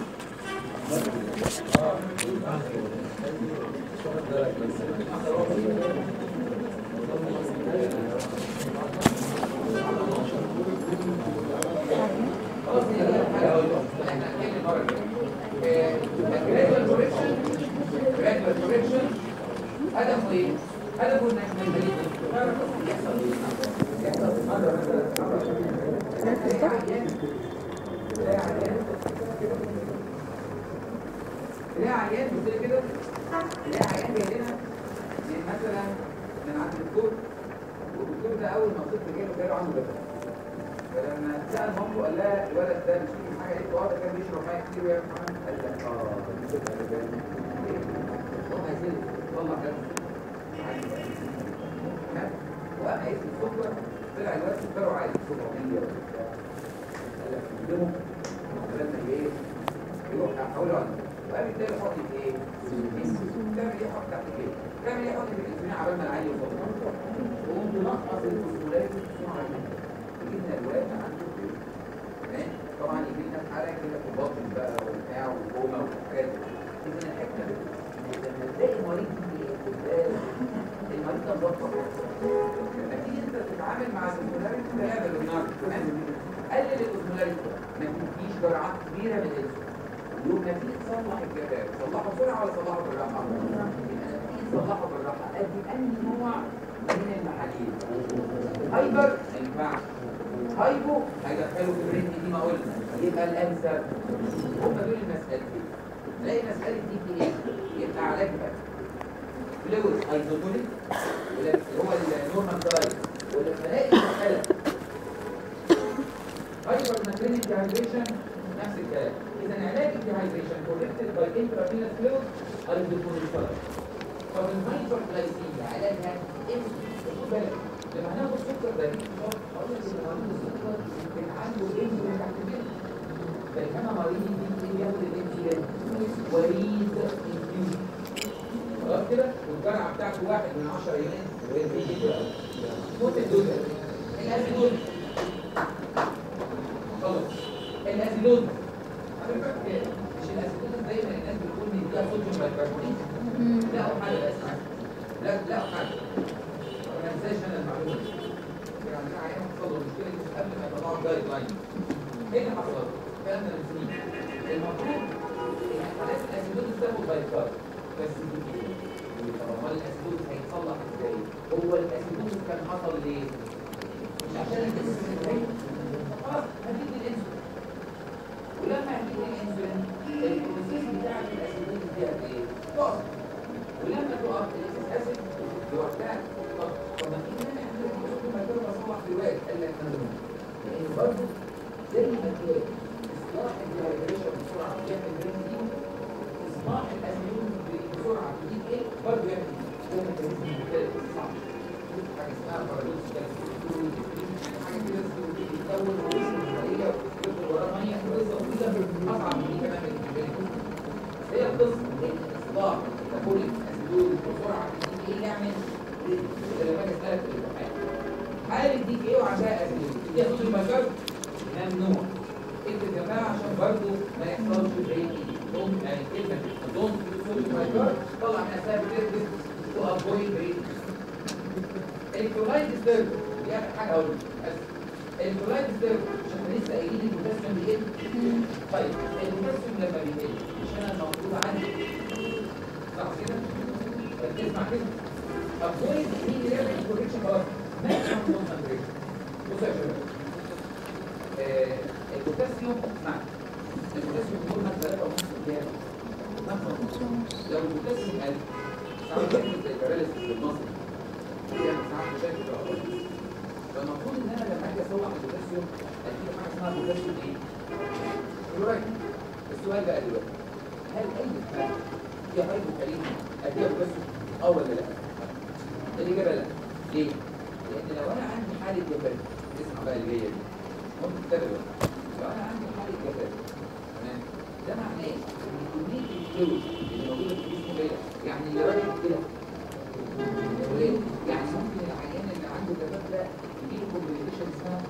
[SPEAKER 1] خلاص هي دي الحاجه احنا هنتكلم المره الجايه جرادوال كوريكشن جرادوال كوريكشن هدفه ايه؟ هدفه انك لما يجي تعرف يحصل ايه؟ يحصل مره مثلا تلاقي عيان تلاقي عيان تلاقي عيان بص كده تلاقي عيان جاي لنا من مثلا من عند الدكتور والدكتور ده اول ما الطفل جاي له جاله عنده جفاف فلما سال مامته قال لها الولد ده مش فيه حاجه قالت له اه ده كان بيشرب ميه كتير ويعمل حمام قال لك اه دي فكره ده هو عايزين يطلع ده وقام قايس السكر طلع الواد سكره عالي 700 قال لك قدمه لما ايه يروح احوله عنه وقام التاني يحط في ايه؟ تعمل ايه حط تحت كده تعمل ايه حط في الانسولين عبال ما العيل يوصل وقوم تنقص الانسولين بسرعه جدا جبنا الواد عنده كده تمام طبعا يجي لنا في حاله كده في البطن بقى وبتاع وكوما وحاجات اذا الحكمه لما تلاقي مريض المريض ده مبطل لما تيجي انت تتعامل مع الاسمولاريتي تقابل النار تمام قلل الاسمولاريتي ما تديش جرعات كبيره من الانسولين يوم ما تيجي تصلح الجفاف تصلحه بسرعه ولا تصلحه بالراحه؟ تصلحه بالراحه ادي انهي نوع من المحاليل هايبر ما ينفعش هايبو هيدخله في الريتم دي ما قلنا يبقى الانسب هم دول المسألتين تلاقي مسألة دي في ايه؟ يبقى علاج بقى فلويد ايزوتونيك اللي هو النورمال درايف ولما الاقي مساله هايبر ناترينيك ديهايدريشن نفس الكلام اذا علاج الديهايدريشن كوركتد باي انترافينوس فلويد ايزوتونيك فلويد طب الهايبر جلايسيميا علاجها ايه؟ خد بالك لما هناخد سكر ده خلاص اللي عنده سكر كان عنده انسولين تحت الجلد بينما مريض الانسولين بياخد الانسولين وريد انفيوجن خلاص كده والجرعه بتاعته واحد من 10 يومين وهي بتيجي كده موت الدوز الازيدون خلاص الازيدون حضرتك مش الازيدون دايما الناس بتقول ان فيها صوديوم بايكربونات لقوا حل بس لا لقوا حل ما انساش انا المعلومه دي كان عندنا عيان حصل له مشكله دي قبل ما يطلعوا جايد لاين ايه اللي حصل؟ الكلام ده من سنين المفروض ان حالات الاسيدوز تاخد بايكار بس دي طب امال الاسيدوز هيتصلح ازاي؟ هو الاسيدوز كان حصل ليه؟ مش عشان الجسم يتهيئ خلاص هتيجي الانسولين ولما هتيجي الانسولين البروسيس بتاعت الاسيدوز دي قد ايه؟ تقف ولما تقف الاسيد لوحدها طب طب ما في مانع ان انا احط مكان بصلح دلوقتي قال لك ممنوع لان برضه زي ما تلاقي اصلاح الديهايدريشن بسرعه بيعمل برين دي اصلاح الاسيدوز بسرعه بتجيب ايه؟ برضه يعمل ده ميكانيزم مختلف صعب حاجه اسمها بارادوكس حاجه كده بتتكون واسم الخليه ويدخل وراها ميه قصه طويله اصعب من دي كمان من الميكانيزم هي القصه ان اصلاح الكابوليك اسيدوز بسرعه بتجيب ايه يعمل لما اجي اسالك في الامتحان حاله دي ايه وعشان اسيدوز دي هتقول المسار ممنوع اكتب جنبها عشان برضه ما يحصلش بريك دون يعني كلمه دون يوصل المسار طلع من اسباب الريسك تو افويد بريك الكلورايد ستيرن دي اخر حاجه اقول بس الكلورايد ستيرن مش احنا لسه قايلين البوتاسيوم بيقل طيب البوتاسيوم لما بيقل مش انا المفروض عندي صح كده؟ تسمع كده افويد مين يعمل كوريكشن خلاص ماكسيمم كونسنتريشن بصوا يا شباب آه، البوتاسيوم اسمع البوتاسيوم نورمال 3 ونص كام؟ 5 ونص لو البوتاسيوم قل ساعات بيعمل زي باراليسيس بالمصري بيعمل ساعات مشاكل في العضلات فالمفروض ان انا لما اجي اصلح البوتاسيوم اديله حاجه اسمها بوتاسيوم ايه؟ كلورايد السؤال بقى دلوقتي هل اي حاجه فيها هايبوكاليميا اديها بوتاسيوم اه ولا لا؟ الاجابه لا ليه؟ لان لو انا عندي حاله جفاف اسمع بقى اللي جايه دي ممكن تتابع لو انا عندي حاله جفاف تمام ده معناه ان كميه الفلويد اللي موجوده في الجسم قليله يعني اللي راجل كده قليل يعني ممكن العيان اللي عنده جفاف ده يجيله كومبليكيشن اسمها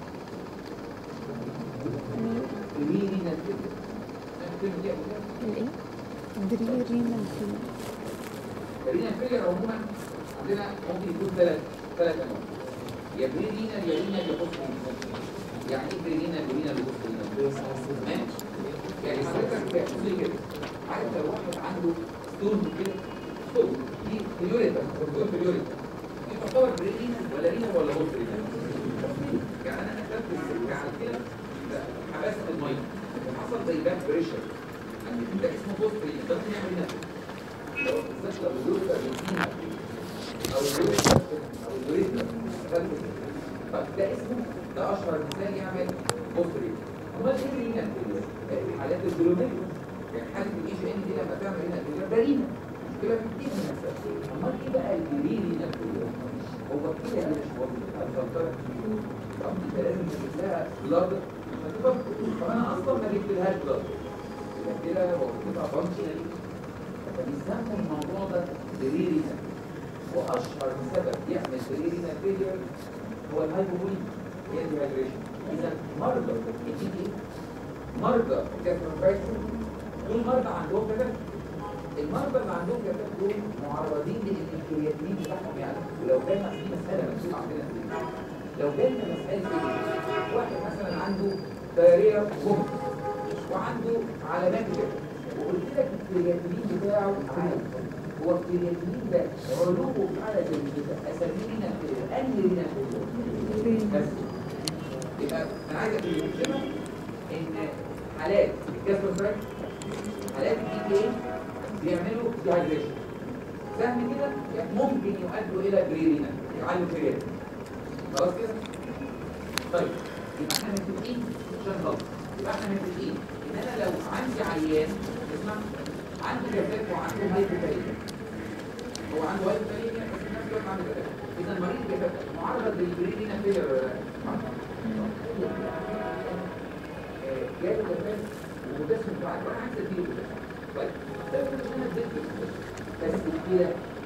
[SPEAKER 1] رينال فيلير الكلمه دي قبل كده
[SPEAKER 2] الايه؟ دريرينا الفيلم
[SPEAKER 1] الرينال فيلير عموما عندنا ممكن يكون ثلاث ثلاث انواع يا برينال يا رينال يا بوست يعني ايه برينال ورينال وبوست تمام يعني حضرتك بصي كده عارف لو واحد عنده ستون كده ستون دي فيوريتا ستون فيوريتا دي تعتبر برينال ولا رينال ولا بوست يعني انا اخدت السلك على كده حباسه الميه حصل زي باك بريشر يعني ده اسمه بوست رينال ده ممكن يعمل رينال لو بالذات لو اليوريتا بيدينا او اليوريتا او اليوريتا طب ده اسمه ده اشهر مثال يعمل بوستري امال ايه رينا حالات الجلوميريا يعني حاله الاي جي ان دي لما تعمل هنا الجلوميريا ده رينا كده بتدي نفسها امال ايه بقى الجريرينا هو كده مش موجود الفلتره طب انت لازم تجيب لها بلاد فتبقى طب انا اصلا ما جبتلهاش بلاد يبقى كده وظيفتها فانكشنالي فبيسموا الموضوع ده جريرينا واشهر سبب يعمل جريرينا فيلير هو الهايبوبوليميا هي الديهايدريشن اذا مرضى الجي دي مرضى الكاتروفايتس دول مرضى عندهم كده المرضى اللي عندهم كده دول معرضين لان الكرياتين بتاعهم يعني ولو كان في مساله مكتوبه عندنا في الجامعة، لو كان مساله ايه واحد مثلا عنده دايريا وهم وعنده علامات كده وقلت لك الكرياتين بتاعه عالي هو الكرياتين ده علومه في حاله زي كده اسميه لنا انهي لنا بس يبقى انا عايز اقول ان حالات الجاستروفراك حالات الدي كي بيعملوا ديهايدريشن سهم كده يعني ممكن يؤدوا الى جريرينا يعلوا كريات خلاص كده طيب يبقى احنا متفقين عشان غلط يبقى احنا متفقين ان انا لو عندي عيان اسمع عنده جفاف وعنده هايبوكاليميا هو عنده هايبوكاليميا بس في نفس الوقت عنده جفاف اذا مريض جفاف معرض للجريرينا فيلر ولا لا؟ آه، جاله جفاف ومدسم بعد وانا عايز اديله جفاف طيب ده مش انا اديت بس كده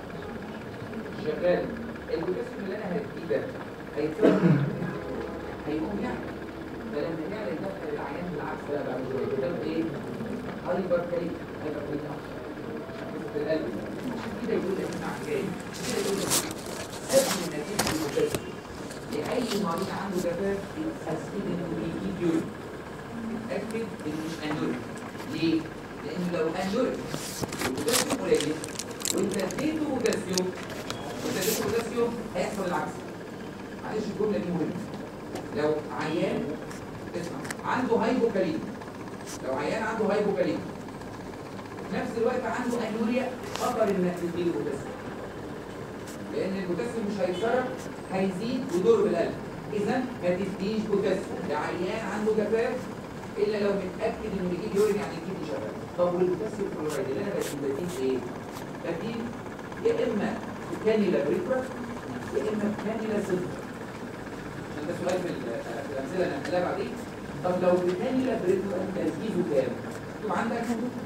[SPEAKER 1] شغال البوتاسيوم اللي انا هديه ده هيتصرف هيقوم يعمل فلما يعمل يدخل العيان بالعكس بقى بعد شويه كده ايه؟ هايبر كاليك هايبر كاليك في القلب عشان كده يقول لك اسمع جاي كده يقول لك قبل نتيجه البوتاسيوم لاي مريض عنده جفاف يتاكد انه بيجيب يورين يتاكد انه مش انوريك ليه؟ لان لو انوريك البوتاسيوم قليل وانت اديته بوتاسيوم وانت اديته بوتاسيوم هيحصل العكس معلش الجمله دي مهمه لو عيان اسمع عنده هايبوكاليم لو عيان عنده هايبوكاليم في نفس الوقت عنده انوريا خطر انك تديله بوتاسيوم لان البوتاسيوم مش هيتصرف هيزيد ويضر بالقلب اذا ما تديش بوتاسيوم لعيان عنده جفاف الا لو متاكد انه بيجيب يورين يعني الكدني شغال طب والبوتاسيوم كلورايد اللي انا بديه بديه ايه؟ بديه يا اما كانيلا بريفرا يا اما كانيلا سيلفر عشان ده سؤال في ال- في الامثله اللي هنحلها بعدين طب لو بكانيلا بريفرا تركيزه كام؟ تبقى عندك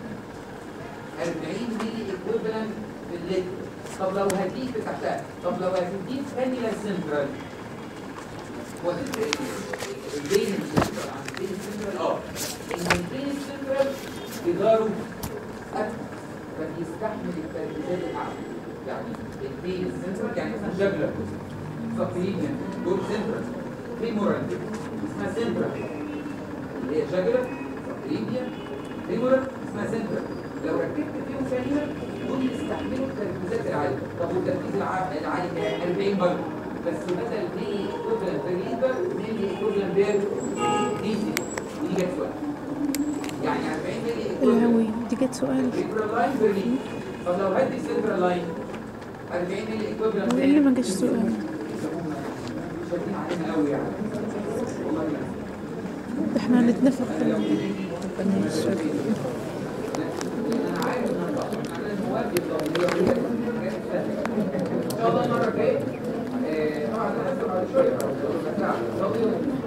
[SPEAKER 1] 40 ملي ايكويفالنت في اللتر طب لو هديك تحتها طب لو هتديك كانيلا سنترال هو تفرق البين السنترال عن البين السنترال اه ان البين السنترال جداره اكبر فبيستحمل التركيزات الاعلى يعني البين السنترال يعني مثلا جبلة سبتيلينيا دول سنترال فيمورال اسمها سنترال اللي هي جبلة سبتيلينيا فيمورال اسمها سنترال لو ركبت فيهم كانيلا دول يستحملوا التركيزات العالية طب والتركيز الع- العالي كام 40 برضه بس بدل ملي ايكوفلنت بير ليتر ملي ايكوفلنت بير ديزل ودي جت سؤال يعني 40 ملي ايكوفلنت
[SPEAKER 2] الهوي دي جت سؤال
[SPEAKER 1] سنترال لاين بير ليتر طب لو هدي سنترال لاين 40 ملي ايكوفلنت
[SPEAKER 2] هو ايه اللي ما جاش سؤال
[SPEAKER 1] شايفين علينا قوي يعني والله يعني.
[SPEAKER 2] ده احنا هنتنفخ
[SPEAKER 1] انا لو تجيني انا عارف ان انا على المواد الضروريه ان شاء الله المره الجايه آه، طبعا انا هسمع بعد شويه